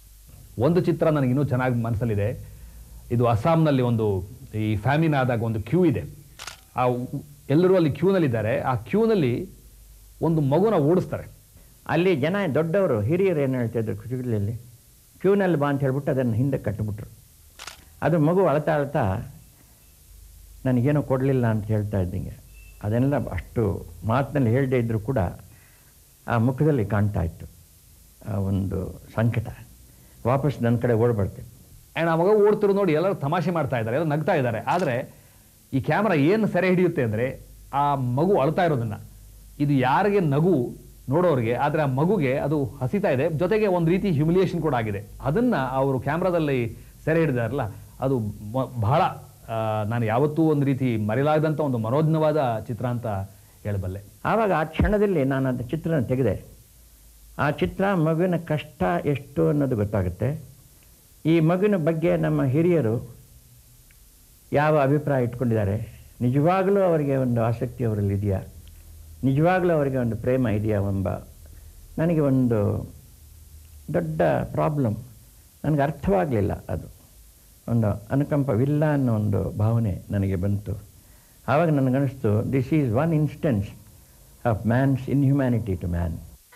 ಒಂದು ಚಿತ್ರ ನನಗೆ ಇನ್ನೂ ಚೆನ್ನಾಗಿ ಮನಸ್ಸಲ್ಲಿದೆ ಇದು ಅಸ್ಸಾಂನಲ್ಲಿ ಒಂದು ಈ ಫ್ಯಾಮಿನ್ ಆದಾಗ ಒಂದು ಕ್ಯೂ ಇದೆ ಆ ಉ- ಎಲ್ಲರೂ ಅಲ್ಲಿ ಕ್ಯೂನಲ್ಲಿದ್ದಾರೆ ಆ ಕ್ಯೂನಲ್ಲಿ ಒಂದು ಮಗುನ ಓಡಿಸ್ತಾರೆ ಅಲ್ಲಿ ಜನ ದೊಡ್ಡವರು ಹಿರಿಯರು ಏನು ಹೇಳ್ತಿದ್ರು ಕುಚಿಗಳಲ್ಲಿ ಕ್ಯೂನಲ್ಲಿ ಬಾ ಅಂತ ಹೇಳ್ಬಿಟ್ಟು ಅದನ್ನು ಹಿಂದೆ ಕಟ್ಟಿಬಿಟ್ರು ಅದು ಮಗು ಅಳ್ತಾ ಅಳ್ತಾ ನನಗೇನೋ ಕೊಡಲಿಲ್ಲ ಅಂತ ಹೇಳ್ತಾ ಇದ್ದಂಗೆ ಅದನ್ನೆಲ್ಲ ಅಷ್ಟು ಮಾತಿನಲ್ಲಿ ಹೇಳದೇ ಇದ್ದರೂ ಕೂಡ ಆ ಮುಖದಲ್ಲಿ ಕಾಣ್ತಾ ಇತ್ತು ಆ ಒಂದು ಸಂಕಟ ವಾಪಸ್ ನನ್ನ ಕಡೆ ಓಡ್ಬರ್ತೇನೆ ಆ್ಯಂಡ್ ಆ ಮಗ ಓಡ್ತಿರೋ ನೋಡಿ ಎಲ್ಲರೂ ತಮಾಷೆ ಮಾಡ್ತಾ ಇದ್ದಾರೆ ಎಲ್ಲ ನಗ್ತಾ ಇದ್ದಾರೆ ಆದರೆ ಈ ಕ್ಯಾಮ್ರಾ ಏನು ಸೆರೆ ಹಿಡಿಯುತ್ತೆ ಅಂದರೆ ಆ ಮಗು ಅಳ್ತಾ ಇರೋದನ್ನ ಇದು ಯಾರಿಗೆ ನಗು ನೋಡೋರಿಗೆ ಆದರೆ ಆ ಮಗುಗೆ ಅದು ಹಸಿತಾ ಇದೆ ಜೊತೆಗೆ ಒಂದು ರೀತಿ ಹ್ಯುಮಿಲಿಯೇಷನ್ ಕೂಡ ಆಗಿದೆ ಅದನ್ನ ಅವರು ಕ್ಯಾಮ್ರಾದಲ್ಲಿ ಸೆರೆ ಹಿಡಿದಾರಲ್ಲ ಅದು ಮ- ಬಹಳ ಆ, ನಾನು ಯಾವತ್ತೂ ಒಂದು ರೀತಿ ಮರೆಯಲಾಗದಂಥ ಒಂದು ಮನೋಜ್ಞವಾದ ಚಿತ್ರ ಅಂತ ಹೇಳಬಲ್ಲೆ ಆವಾಗ ಆ ಕ್ಷಣದಲ್ಲಿ ನಾನು ಅದು ಚಿತ್ರನ ತೆಗೆದೆ ಆ ಚಿತ್ರ ಮಗುವಿನ ಕಷ್ಟ ಎಷ್ಟು ಅನ್ನೋದು ಗೊತ್ತಾಗುತ್ತೆ ಈ ಮಗುವಿನ ಬಗ್ಗೆ ನಮ್ಮ ಹಿರಿಯರು ಯಾವ ಅಭಿಪ್ರಾಯ ಇಟ್ಕೊಂಡಿದ್ದಾರೆ ನಿಜವಾಗಲೂ ಅವರಿಗೆ ಒಂದು ಆಸಕ್ತಿ ಅವರಲ್ಲಿ ಇದೆಯಾ ನಿಜವಾಗಲೂ ಅವರಿಗೆ ಒಂದು ಪ್ರೇಮ ಇದೆಯಾ ಎಂಬ ನನಗೆ ಒಂದು ದೊಡ್ಡ ಪ್ರಾಬ್ಲಮ್ ನನಗೆ ಅರ್ಥವಾಗಲಿಲ್ಲ ಅದು ಒಂದು ಅನುಕಂಪವಿಲ್ಲ ಅನ್ನೋ ಒಂದು ಭಾವನೆ ನನಗೆ ಬಂತು ಆವಾಗ ನನಗನ್ನಿಸ್ತು this is one instance of man's inhumanity to man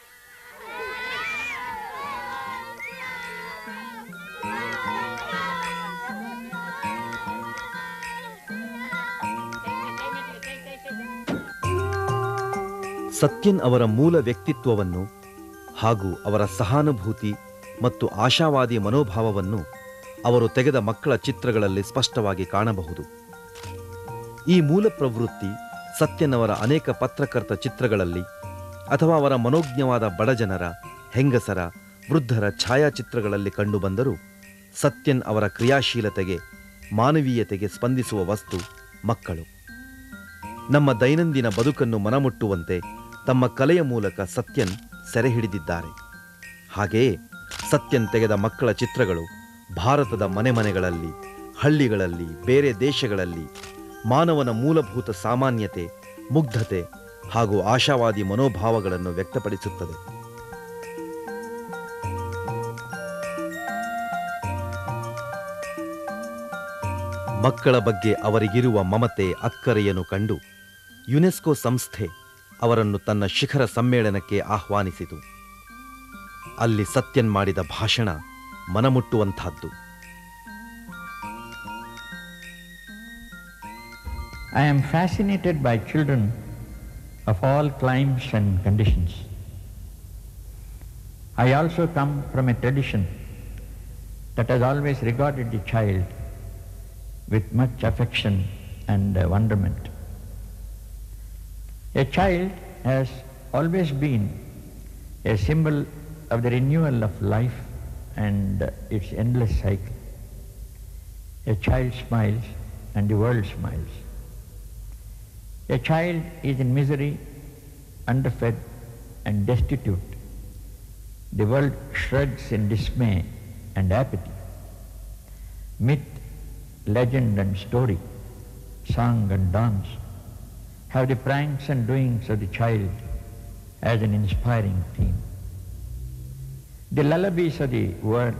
Sathyan ಅವರ ಮೂಲ ವ್ಯಕ್ತಿತ್ವವನ್ನು ಹಾಗೂ ಅವರ ಸಹಾನುಭೂತಿ ಮತ್ತು ಆಶಾವಾದಿ ಮನೋಭಾವವನ್ನು ಅವರು ತೆಗೆದ ಮಕ್ಕಳ ಚಿತ್ರಗಳಲ್ಲಿ ಸ್ಪಷ್ಟವಾಗಿ ಕಾಣಬಹುದು ಈ ಮೂಲ ಪ್ರವೃತ್ತಿ ಸತ್ಯನ್ ಅವರ ಅನೇಕ ಪತ್ರಕರ್ತ ಚಿತ್ರಗಳಲ್ಲಿ ಅಥವಾ ಅವರ ಮನೋಜ್ಞವಾದ ಬಡಜನರ ಹೆಂಗಸರ ವೃದ್ಧರ ಛಾಯಾಚಿತ್ರಗಳಲ್ಲಿ ಕಂಡುಬಂದರೂ ಸತ್ಯನ್ ಅವರ ಕ್ರಿಯಾಶೀಲತೆಗೆ ಮಾನವೀಯತೆಗೆ ಸ್ಪಂದಿಸುವ ವಸ್ತು ಮಕ್ಕಳು ನಮ್ಮ ದೈನಂದಿನ ಬದುಕನ್ನು ಮನಮುಟ್ಟುವಂತೆ ತಮ್ಮ ಕಲೆಯ ಮೂಲಕ ಸತ್ಯನ್ ಸೆರೆ ಹಿಡಿದಿದ್ದಾರೆ ಹಾಗೆಯೇ ಸತ್ಯನ್ ತೆಗೆದ ಮಕ್ಕಳ ಚಿತ್ರಗಳು ಭಾರತದ ಮನೆ ಮನೆಗಳಲ್ಲಿ ಹಳ್ಳಿಗಳಲ್ಲಿ ಬೇರೆ ದೇಶಗಳಲ್ಲಿ ಮಾನವನ ಮೂಲಭೂತ ಸಾಮಾನ್ಯತೆ ಮುಗ್ಧತೆ ಹಾಗೂ ಆಶಾವಾದಿ ಮನೋಭಾವಗಳನ್ನು ವ್ಯಕ್ತಪಡಿಸುತ್ತದೆ ಮಕ್ಕಳ ಬಗ್ಗೆ ಅವರಿಗಿರುವ ಮಮತೆ ಅಕ್ಕರೆಯನ್ನು ಕಂಡು ಯುನೆಸ್ಕೋ ಸಂಸ್ಥೆ ಅವರನ್ನು ತನ್ನ ಶಿಖರ ಸಮ್ಮೇಳನಕ್ಕೆ ಆಹ್ವಾನಿಸಿತು ಅಲ್ಲಿ ಸತ್ಯನ್ ಮಾಡಿದ ಭಾಷಣ ಮನಮುಟ್ಟುವಂತಹದ್ದು I am fascinated by children of all climes and conditions. I also come from a tradition that has always regarded the child with much affection and uh, wonderment. A child has always been a symbol of the renewal of life and uh, its endless cycle. A child smiles and the world smiles. A child is in misery, underfed and destitute. The world shrugs in dismay and apathy. Myth, legend and story, song and dance have the pranks and doings of the child as an inspiring theme. The lullabies of the world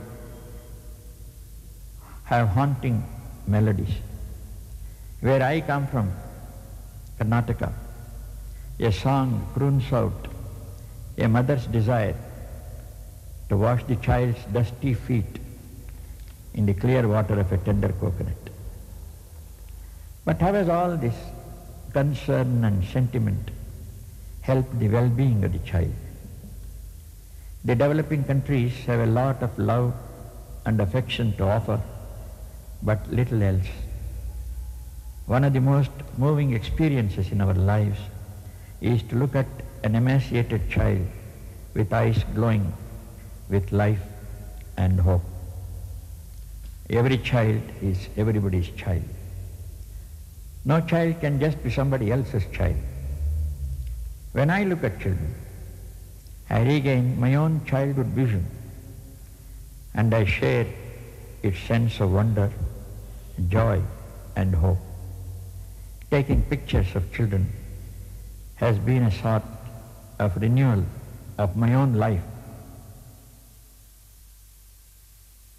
have haunting melodies. Where I come from, Karnataka, a song croons out a mother's desire to wash the child's dusty feet in the clear water of a tender coconut. But how has all this concern and sentiment helped the well-being of the child? The developing countries have a lot of love and affection to offer, but little else. One of the most moving experiences in our lives is to look at an emaciated child with eyes glowing with life and hope. Every child is everybody's child. No child can just be somebody else's child. When I look at children, I regain my own childhood vision and I share its sense of wonder, joy and hope. Taking pictures of children has been a sort of renewal of my own life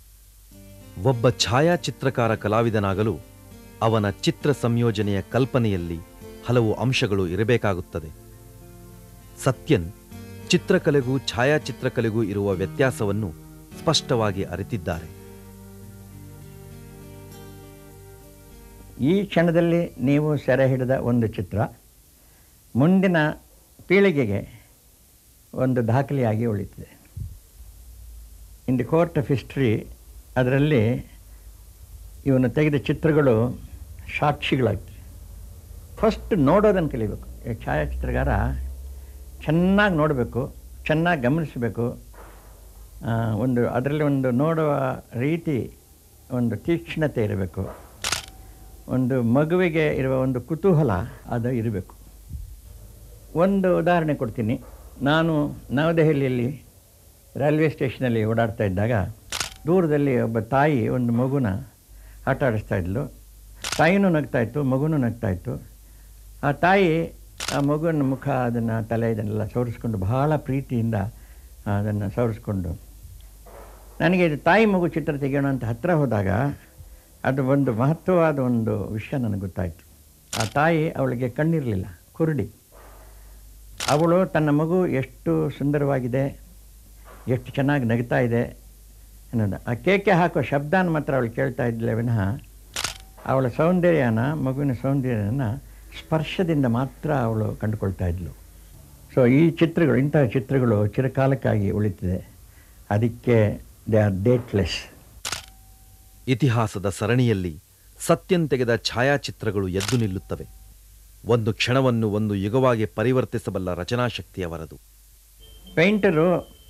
ಒಬ್ಬ ಛಾಯಾಚಿತ್ರಕಾರ ಕಲಾವಿದನಾಗಲು ಅವನ ಚಿತ್ರ ಸಂಯೋಜನೆಯ ಕಲ್ಪನೆಯಲ್ಲಿ ಹಲವು ಅಂಶಗಳು ಇರಬೇಕಾಗುತ್ತದೆ ಸತ್ಯನ್ ಚಿತ್ರಕಲೆಗೂ ಛಾಯಾಚಿತ್ರಕಲೆಗೂ ಇರುವ ವ್ಯತ್ಯಾಸವನ್ನು ಸ್ಪಷ್ಟವಾಗಿ ಅರಿತಿದ್ದಾರೆ ಈ ಕ್ಷಣದಲ್ಲಿ ನೀವು ಸೆರೆ ಹಿಡಿದ ಒಂದು ಚಿತ್ರ ಮುಂದಿನ ಪೀಳಿಗೆಗೆ ಒಂದು ದಾಖಲೆಯಾಗಿ ಉಳಿತಿದೆ in the court of history ಅದರಲ್ಲಿ ಇವನು ತೆಗೆದ ಚಿತ್ರಗಳು ಸಾಕ್ಷಿಗಳಾಗ್ತವೆ ಫಸ್ಟ್ ನೋಡೋದನ್ನು ಕಲಿಬೇಕು ಈ ಛಾಯಾಚಿತ್ರಗಾರ ಚೆನ್ನಾಗಿ ನೋಡಬೇಕು ಚೆನ್ನಾಗಿ ಗಮನಿಸಬೇಕು ಆ, ಒಂದು ಅದರಲ್ಲಿ ಒಂದು ನೋಡುವ ರೀತಿ ಒಂದು ತೀಕ್ಷ್ಣತೆ ಇರಬೇಕು ಒಂದು ಮಗುವಿಗೆ ಇರುವ ಒಂದು ಕುತೂಹಲ ಅದು ಇರಬೇಕು ಒಂದು ಉದಾಹರಣೆ ಕೊಡ್ತೀನಿ ನಾನು ನವದೆಹಲಿಯಲ್ಲಿ ರೈಲ್ವೆ ಸ್ಟೇಷನಲ್ಲಿ ಓಡಾಡ್ತಾ ಇದ್ದಾಗ ದೂರದಲ್ಲಿ ಒಬ್ಬ ತಾಯಿ ಒಂದು ಮಗುನ ಆಟ ಆಡಿಸ್ತಾ ಇದ್ಲು ತಾಯಿನೂ ನಗ್ತಾ ಇತ್ತು ಮಗುನೂ ನಗ್ತಾ ಇತ್ತು ಆ ತಾಯಿ ಆ ಮಗುವಿನ ಮುಖ ಅದನ್ನು ತಲೆ ಇದನ್ನೆಲ್ಲ ಸವರಿಸ್ಕೊಂಡು ಬಹಳ ಪ್ರೀತಿಯಿಂದ ಅದನ್ನು ಸವರಿಸ್ಕೊಂಡು ನನಗೆ ಇದು ತಾಯಿ ಮಗು ಚಿತ್ರ ತೆಗೆಯೋಣ ಅಂತ ಹತ್ತಿರ ಹೋದಾಗ ಅದು ಒಂದು ಮಹತ್ವವಾದ ಒಂದು ವಿಷಯ ನನಗೆ ಗೊತ್ತಾಯಿತು ಆ ತಾಯಿ ಅವಳಿಗೆ ಕಣ್ಣಿರಲಿಲ್ಲ ಕುರುಡಿ ಅವಳು ತನ್ನ ಮಗು ಎಷ್ಟು ಸುಂದರವಾಗಿದೆ ಎಷ್ಟು ಚೆನ್ನಾಗಿ ನಗ್ತಾ ಇದೆ ಅನ್ನೋದು ಆ ಕೇಕೆ ಹಾಕೋ ಶಬ್ದನ ಮಾತ್ರ ಅವಳು ಕೇಳ್ತಾ ಇದ್ಲೇ ವಿನಃ ಅವಳ ಸೌಂದರ್ಯನ ಮಗುವಿನ ಸೌಂದರ್ಯನ ಸ್ಪರ್ಶದಿಂದ ಮಾತ್ರ ಅವಳು ಕಂಡುಕೊಳ್ತಾ ಇದ್ಲು ಸೊ ಈ ಚಿತ್ರಗಳು ಇಂತಹ ಚಿತ್ರಗಳು ಚಿರಕಾಲಕ್ಕಾಗಿ ಉಳಿತಿದೆ ಅದಕ್ಕೆ ದೇ ಆರ್ ಡೇಟ್ಲೆಸ್ ಇತಿಹಾಸದ ಸರಣಿಯಲ್ಲಿ ಸತ್ಯನ್ ತೆಗೆದ ಛಾಯಾಚಿತ್ರಗಳು ಎದ್ದು ನಿಲ್ಲುತ್ತವೆ ಒಂದು ಕ್ಷಣವನ್ನು ಒಂದು ಯುಗವಾಗಿ ಪರಿವರ್ತಿಸಬಲ್ಲ ರಚನಾಶಕ್ತಿ ಅವರದು ಪೇಂಟರು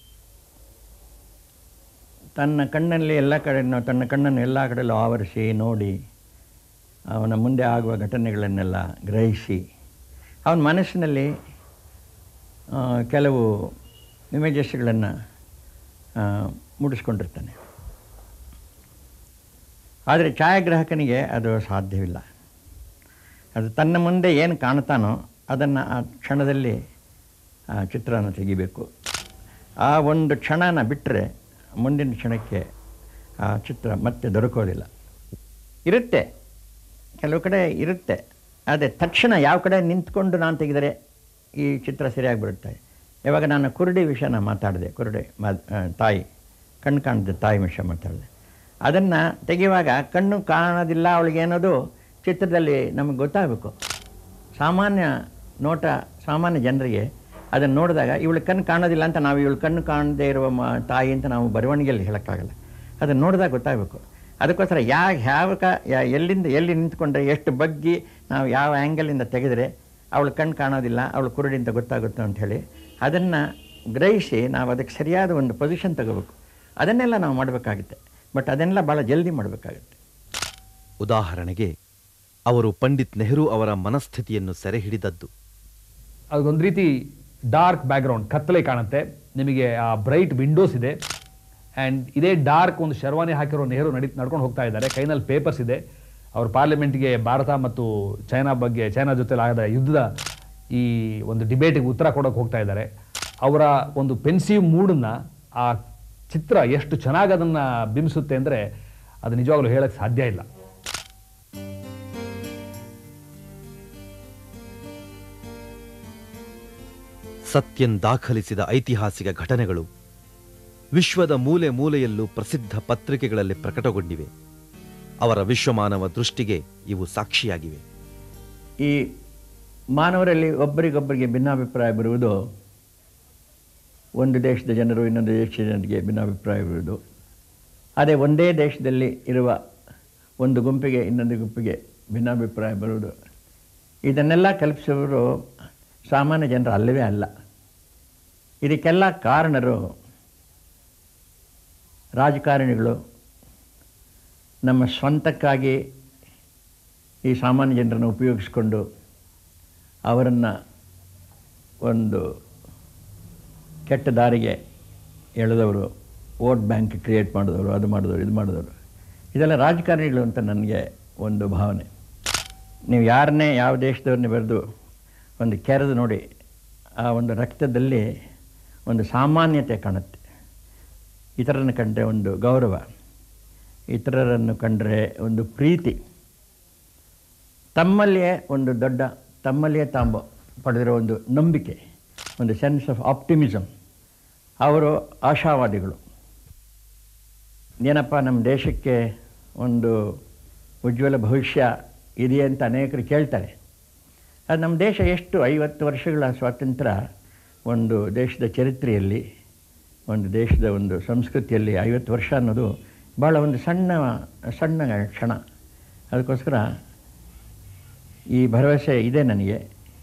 ತನ್ನ ಕಣ್ಣಲ್ಲಿ ಎಲ್ಲ ಕಡೆ ತನ್ನ ಕಣ್ಣನ್ನು ಎಲ್ಲ ಕಡೆಯಲ್ಲೂ ಆವರಿಸಿ ನೋಡಿ ಅವನ ಮುಂದೆ ಆಗುವ ಘಟನೆಗಳನ್ನೆಲ್ಲ ಗ್ರಹಿಸಿ ಅವನ ಮನಸ್ಸಿನಲ್ಲಿ ಆ, ಕೆಲವು ಇಮೇಜಸ್ಗಳನ್ನು ಮೂಡಿಸ್ಕೊಂಡಿರ್ತಾನೆ ಆದರೆ ಛಾಯಾಗ್ರಾಹಕನಿಗೆ ಅದು ಸಾಧ್ಯವಿಲ್ಲ ಅದು ತನ್ನ ಮುಂದೆ ಏನು ಕಾಣ್ತಾನೋ ಅದನ್ನು ಆ ಕ್ಷಣದಲ್ಲಿ ಆ ಚಿತ್ರನ ತೆಗಿಬೇಕು ಆ ಒಂದು ಕ್ಷಣನ ಬಿಟ್ಟರೆ ಮುಂದಿನ ಕ್ಷಣಕ್ಕೆ ಆ ಚಿತ್ರ ಮತ್ತೆ ದೊರಕೋದಿಲ್ಲ ಇರುತ್ತೆ ಕೆಲವು ಕಡೆ ಇರುತ್ತೆ ಆದರೆ ತಕ್ಷಣ ಯಾವ ಕಡೆ ನಿಂತ್ಕೊಂಡು ನಾನು ತೆಗೆದರೆ ಈ ಚಿತ್ರ ಸರಿಯಾಗಿ ಬರುತ್ತೆ ಇವಾಗ ನಾನು ಕುರುಡಿ ವಿಷಯನ ಮಾತಾಡಿದೆ ಕುರುಡಿ ಮಾ ಆ, ತಾಯಿ ಕಣ್ಣು ಕಾಣದೆ ತಾಯಿ ವಿಷಯ ಮಾತಾಡಿದೆ ಅದನ್ನು ತೆಗೆಯುವಾಗ ಕಣ್ಣು ಕಾಣೋದಿಲ್ಲ ಅವಳಿಗೆ ಅನ್ನೋದು ಚಿತ್ರದಲ್ಲಿ ನಮಗೆ ಗೊತ್ತಾಗಬೇಕು ಸಾಮಾನ್ಯ ನೋಟ ಸಾಮಾನ್ಯ ಜನರಿಗೆ ಅದನ್ನು ನೋಡಿದಾಗ ಇವಳು ಕಣ್ಣು ಕಾಣೋದಿಲ್ಲ ಅಂತ ನಾವು ಇವಳು ಕಣ್ಣು ಕಾಣದೇ ಇರುವ ಮ ತಾಯಿ ಅಂತ ನಾವು ಬರವಣಿಗೆಯಲ್ಲಿ ಹೇಳೋಕ್ಕಾಗಲ್ಲ ಅದನ್ನು ನೋಡಿದಾಗ ಗೊತ್ತಾಗಬೇಕು ಅದಕ್ಕೋಸ್ಕರ ಯಾವ ಯಾವ ಕ ಯಾ- ಎಲ್ಲಿಂದ ಎಲ್ಲಿ ನಿಂತ್ಕೊಂಡ್ರೆ ಎಷ್ಟು ಬಗ್ಗಿ ನಾವು ಯಾವ ಆ್ಯಂಗಲಿಂದ ತೆಗೆದರೆ ಅವಳು ಕಣ್ಣು ಕಾಣೋದಿಲ್ಲ ಅವಳು ಕುರುಡಿ ಅಂತ ಗೊತ್ತಾಗುತ್ತೆ ಅಂತ ಹೇಳಿ ಅದನ್ನು ಗ್ರಹಿಸಿ ನಾವು ಅದಕ್ಕೆ ಸರಿಯಾದ ಒಂದು ಪೊಸಿಷನ್ ತಗೋಬೇಕು ಅದನ್ನೆಲ್ಲ ನಾವು ಮಾಡಬೇಕಾಗುತ್ತೆ ಬಟ್ ಅದನ್ನೆಲ್ಲ ಭಾಳ ಜಲ್ದಿ ಮಾಡಬೇಕಾಗುತ್ತೆ ಉದಾಹರಣೆಗೆ ಅವರು ಪಂಡಿತ್ ನೆಹರು ಅವರ ಮನಸ್ಥಿತಿಯನ್ನು ಸೆರೆ ಹಿಡಿದದ್ದು ಅದೊಂದು ರೀತಿ ಡಾರ್ಕ್ ಬ್ಯಾಕ್ಗ್ರೌಂಡ್ ಕತ್ತಲೆ ಕಾಣುತ್ತೆ ನಿಮಗೆ ಆ ಬ್ರೈಟ್ ವಿಂಡೋಸ್ ಇದೆ ಆ್ಯಂಡ್ ಇದೇ ಡಾರ್ಕ್ ಒಂದು ಶರ್ವಾನಿ ಹಾಕಿರೋ ನೆಹರು ನಡಿ ನಡ್ಕೊಂಡು ಹೋಗ್ತಾ ಇದ್ದಾರೆ ಕೈನಲ್ಲಿ ಪೇಪರ್ಸ್ ಇದೆ ಅವರು ಪಾರ್ಲಿಮೆಂಟ್ಗೆ ಭಾರತ ಮತ್ತು ಚೈನಾ ಬಗ್ಗೆ ಚೈನಾ ಜೊತೆ ಆದ ಯುದ್ಧದ ಈ ಒಂದು ಡಿಬೇಟಿಗೆ ಉತ್ತರ ಕೊಡೋಕೆ ಹೋಗ್ತಾ ಇದ್ದಾರೆ ಅವರ ಒಂದು ಪೆನ್ಸಿವ್ ಮೂಡನ್ನ ಆ ಚಿತ್ರ ಎಷ್ಟು ಚೆನ್ನಾಗಿ ಅದನ್ನು ಬಿಂಬಿಸುತ್ತೆ ಅಂದರೆ ಅದು ನಿಜವಾಗ್ಲೂ ಹೇಳಕ್ಕೆ ಸಾಧ್ಯ ಇಲ್ಲ ಸತ್ಯನ್ ದಾಖಲಿಸಿದ ಐತಿಹಾಸಿಕ ಘಟನೆಗಳು ವಿಶ್ವದ ಮೂಲೆ ಮೂಲೆಯಲ್ಲೂ ಪ್ರಸಿದ್ಧ ಪತ್ರಿಕೆಗಳಲ್ಲಿ ಪ್ರಕಟಗೊಂಡಿವೆ ಅವರ ವಿಶ್ವಮಾನವ ದೃಷ್ಟಿಗೆ ಇವು ಸಾಕ್ಷಿಯಾಗಿವೆ ಈ ಮಾನವರಲ್ಲಿ ಒಬ್ಬರಿಗೊಬ್ಬರಿಗೆ ಭಿನ್ನಾಭಿಪ್ರಾಯ ಬರುವುದು ಒಂದು ದೇಶದ ಜನರು ಇನ್ನೊಂದು ದೇಶದ ಜನರಿಗೆ ಭಿನ್ನಾಭಿಪ್ರಾಯ ಬರುವುದು ಅದೇ ಒಂದೇ ದೇಶದಲ್ಲಿ ಇರುವ ಒಂದು ಗುಂಪಿಗೆ ಇನ್ನೊಂದು ಗುಂಪಿಗೆ ಭಿನ್ನಾಭಿಪ್ರಾಯ ಬರುವುದು ಇದನ್ನೆಲ್ಲ ಕಲ್ಪಿಸುವವರು ಸಾಮಾನ್ಯ ಜನರು ಅಲ್ಲವೇ ಅಲ್ಲ ಇದಕ್ಕೆಲ್ಲ ಕಾರಣರು ರಾಜಕಾರಣಿಗಳು ನಮ್ಮ ಸ್ವಂತಕ್ಕಾಗಿ ಈ ಸಾಮಾನ್ಯ ಜನರನ್ನು ಉಪಯೋಗಿಸ್ಕೊಂಡು ಅವರನ್ನು ಒಂದು ಕೆಟ್ಟ ದಾರಿಗೆ ಎಳೆದವರು ವೋಟ್ ಬ್ಯಾಂಕ್ ಕ್ರಿಯೇಟ್ ಮಾಡಿದವರು ಅದು ಮಾಡಿದವರು ಇದು ಮಾಡಿದವರು ಇದೆಲ್ಲ ರಾಜಕಾರಣಿಗಳು ಅಂತ ನನಗೆ ಒಂದು ಭಾವನೆ ನೀವು ಯಾರನ್ನೇ ಯಾವ ದೇಶದವ್ರನ್ನೇ ಬರೆದು ಒಂದು ಕೆರೆದು ನೋಡಿ ಆ ಒಂದು ರಕ್ತದಲ್ಲಿ ಒಂದು ಸಾಮಾನ್ಯತೆ ಕಾಣುತ್ತೆ ಇತರನ ಕಂಡ್ರೆ ಒಂದು ಗೌರವ ಇತರರನ್ನು ಕಂಡರೆ ಒಂದು ಪ್ರೀತಿ ತಮ್ಮಲ್ಲಿಯೇ ಒಂದು ದೊಡ್ಡ ತಮ್ಮಲ್ಲಿಯೇ ತಾಂಬ ಪಡೆದಿರೋ ಒಂದು ನಂಬಿಕೆ ಒಂದು ಸೆನ್ಸ್ ಆಫ್ ಆಪ್ಟಿಮಿಸಮ್ ಅವರು ಆಶಾವಾದಿಗಳು ಏನಪ್ಪ ನಮ್ಮ ದೇಶಕ್ಕೆ ಒಂದು ಉಜ್ವಲ ಭವಿಷ್ಯ ಇದೆ ಅಂತ ಅನೇಕರು ಕೇಳ್ತಾರೆ ಅದು ನಮ್ಮ ದೇಶ ಎಷ್ಟು ಐವತ್ತು ವರ್ಷಗಳ ಸ್ವಾತಂತ್ರ್ಯ ಒಂದು ದೇಶದ ಚರಿತ್ರೆಯಲ್ಲಿ ಒಂದು ದೇಶದ ಒಂದು ಸಂಸ್ಕೃತಿಯಲ್ಲಿ ಐವತ್ತು ವರ್ಷ ಅನ್ನೋದು ಭಾಳ ಒಂದು ಸಣ್ಣ ಸಣ್ಣ ಕ್ಷಣ ಅದಕ್ಕೋಸ್ಕರ ಈ ಭರವಸೆ ಇದೆ ನನಗೆ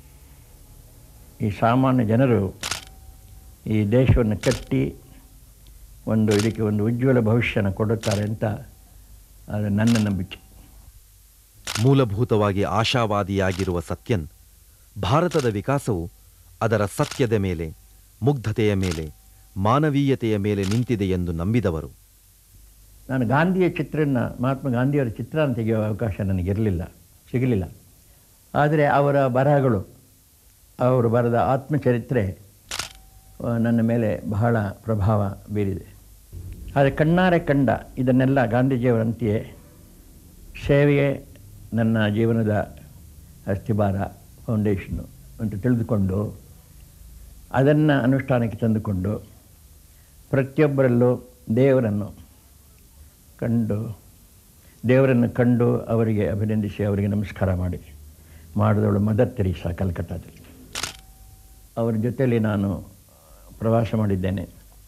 ಈ ಸಾಮಾನ್ಯ ಜನರು ಈ ದೇಶವನ್ನು ಕಟ್ಟಿ ಒಂದು ಇದಕ್ಕೆ ಒಂದು ಉಜ್ವಲ ಭವಿಷ್ಯನ ಕೊಡುತ್ತಾರೆ ಅಂತ ಅದು ನನ್ನ ನಂಬಿಕೆ ಮೂಲಭೂತವಾಗಿ ಆಶಾವಾದಿಯಾಗಿರುವ ಸತ್ಯನ್ ಭಾರತದ ವಿಕಾಸವು ಅದರ ಸತ್ಯದ ಮೇಲೆ ಮುಗ್ಧತೆಯ ಮೇಲೆ ಮಾನವೀಯತೆಯ ಮೇಲೆ ನಿಂತಿದೆ ಎಂದು ನಂಬಿದವರು ನಾನು ಗಾಂಧಿಯ ಚಿತ್ರನ ಮಹಾತ್ಮ ಗಾಂಧಿಯವರ ಚಿತ್ರನ ತೆಗೆಯುವ ಅವಕಾಶ ನನಗಿರಲಿಲ್ಲ ಸಿಗಲಿಲ್ಲ ಆದರೆ ಅವರ ಬರಹಗಳು ಅವರು ಬರೆದ ಆತ್ಮಚರಿತ್ರೆ ಆ, ನನ್ನ ಮೇಲೆ ಬಹಳ ಪ್ರಭಾವ ಬೀರಿದೆ ಆದರೆ ಕಣ್ಣಾರೆ ಕಂಡ ಇದನ್ನೆಲ್ಲ ಗಾಂಧೀಜಿಯವರಂತೆಯೇ ಸೇವೆಯೇ ನನ್ನ ಜೀವನದ ಅಸ್ಥಿಭಾರ ಫೌಂಡೇಶನ್ನು ಅಂತ ತಿಳಿದುಕೊಂಡು ಅದನ್ನು ಅನುಷ್ಠಾನಕ್ಕೆ ತಂದುಕೊಂಡು ಪ್ರತಿಯೊಬ್ಬರಲ್ಲೂ ದೇವರನ್ನು ಕಂಡು ದೇವರನ್ನು ಕಂಡು ಅವರಿಗೆ ಅಭಿನಂದಿಸಿ ಅವರಿಗೆ ನಮಸ್ಕಾರ ಮಾಡಿ ಮಾಡಿದವಳು ಮದರ್ ತೆರೀಸಾ ಕಲ್ಕತ್ತಾದಲ್ಲಿ ಅವರ ಜೊತೆಯಲ್ಲಿ ನಾನು ಪ್ರವಾಸ ಮಾಡಿದ್ದೇನೆ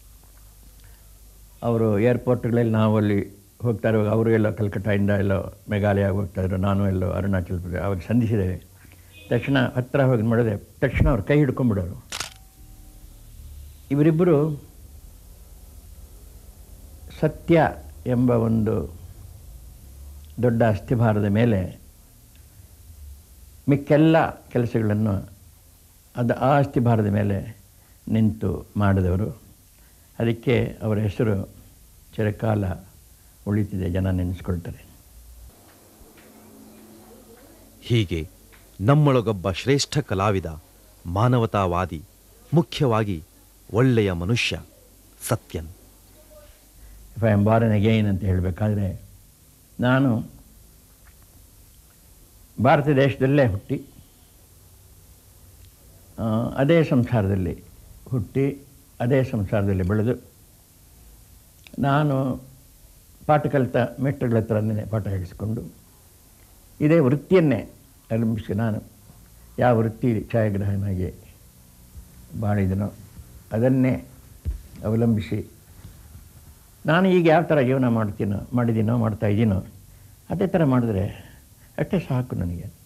ಅವರು ಏರ್ಪೋರ್ಟ್ಗಳಲ್ಲಿ ನಾವು ಅಲ್ಲಿ ಹೋಗ್ತಾ ಇರುವಾಗ ಅವರು ಎಲ್ಲೋ ಕಲ್ಕಟ್ಟಾಯಿಂದ ಎಲ್ಲೋ ಮೇಘಾಲಯ ಹೋಗ್ತಾಯಿದ್ರು ನಾನು ಎಲ್ಲೋ ಅರುಣಾಚಲ ಪ್ರದೇಶ ಅವ್ರಿಗೆ ಸಂಧಿಸಿದ್ದೇವೆ ತಕ್ಷಣ ಹತ್ತಿರ ಹೋಗಿ ಮಾಡಿದೆ ತಕ್ಷಣ ಅವ್ರು ಕೈ ಹಿಡ್ಕೊಂಡ್ಬಿಡೋರು ಇವರಿಬ್ಬರು ಸತ್ಯ ಎಂಬ ಒಂದು ದೊಡ್ಡ ಅಸ್ಥಿಭಾರದ ಮೇಲೆ ಮಿಕ್ಕೆಲ್ಲ ಕೆಲಸಗಳನ್ನು ಅದು ಆ ಅಸ್ಥಿಭಾರದ ಮೇಲೆ ನಿಂತು ಮಾಡಿದವರು ಅದಕ್ಕೆ ಅವರ ಹೆಸರು ಚಿರಕಾಲ ಉಳಿತಿದೆ ಜನ ನೆನೆಸ್ಕೊಳ್ತಾರೆ ಹೀಗೆ ನಮ್ಮೊಳಗೊಬ್ಬ ಶ್ರೇಷ್ಠ ಕಲಾವಿದ ಮಾನವತಾವಾದಿ ಮುಖ್ಯವಾಗಿ ಒಳ್ಳೆಯ ಮನುಷ್ಯ Sathyan if I am born again ಅಂತ ಹೇಳಬೇಕಾದ್ರೆ ನಾನು ಭಾರತ ದೇಶದಲ್ಲೇ ಹುಟ್ಟಿ ಆ, ಅದೇ ಸಂಸಾರದಲ್ಲಿ ಹುಟ್ಟಿ ಅದೇ ಸಂಸಾರದಲ್ಲಿ ಬೆಳೆದು ನಾನು ಪಾಠ ಕಲಿತ ಮೆಟ್ಟಗಳ ಹತ್ರನೇ ಪಾಠ ಹೇಳಿಸಿಕೊಂಡು ಇದೇ ವೃತ್ತಿಯನ್ನೇ ಅವಲಂಬಿಸಿ ನಾನು ಯಾವ ವೃತ್ತಿ ಛಾಯಾಗ್ರಾಹಕನಾಗಿ ಬಾಳಿದನೋ ಅದನ್ನೇ ಅವಲಂಬಿಸಿ ನಾನು ಈಗ ಯಾವ ಥರ ಜೀವನ ಮಾಡ್ತೀನೋ ಮಾಡಿದ್ದೀನೋ ಮಾಡ್ತಾ ಇದ್ದೀನೋ ಅದೇ ಥರ ಮಾಡಿದ್ರೆ ಅಷ್ಟೇ ಸಾಕು ನನಗೆ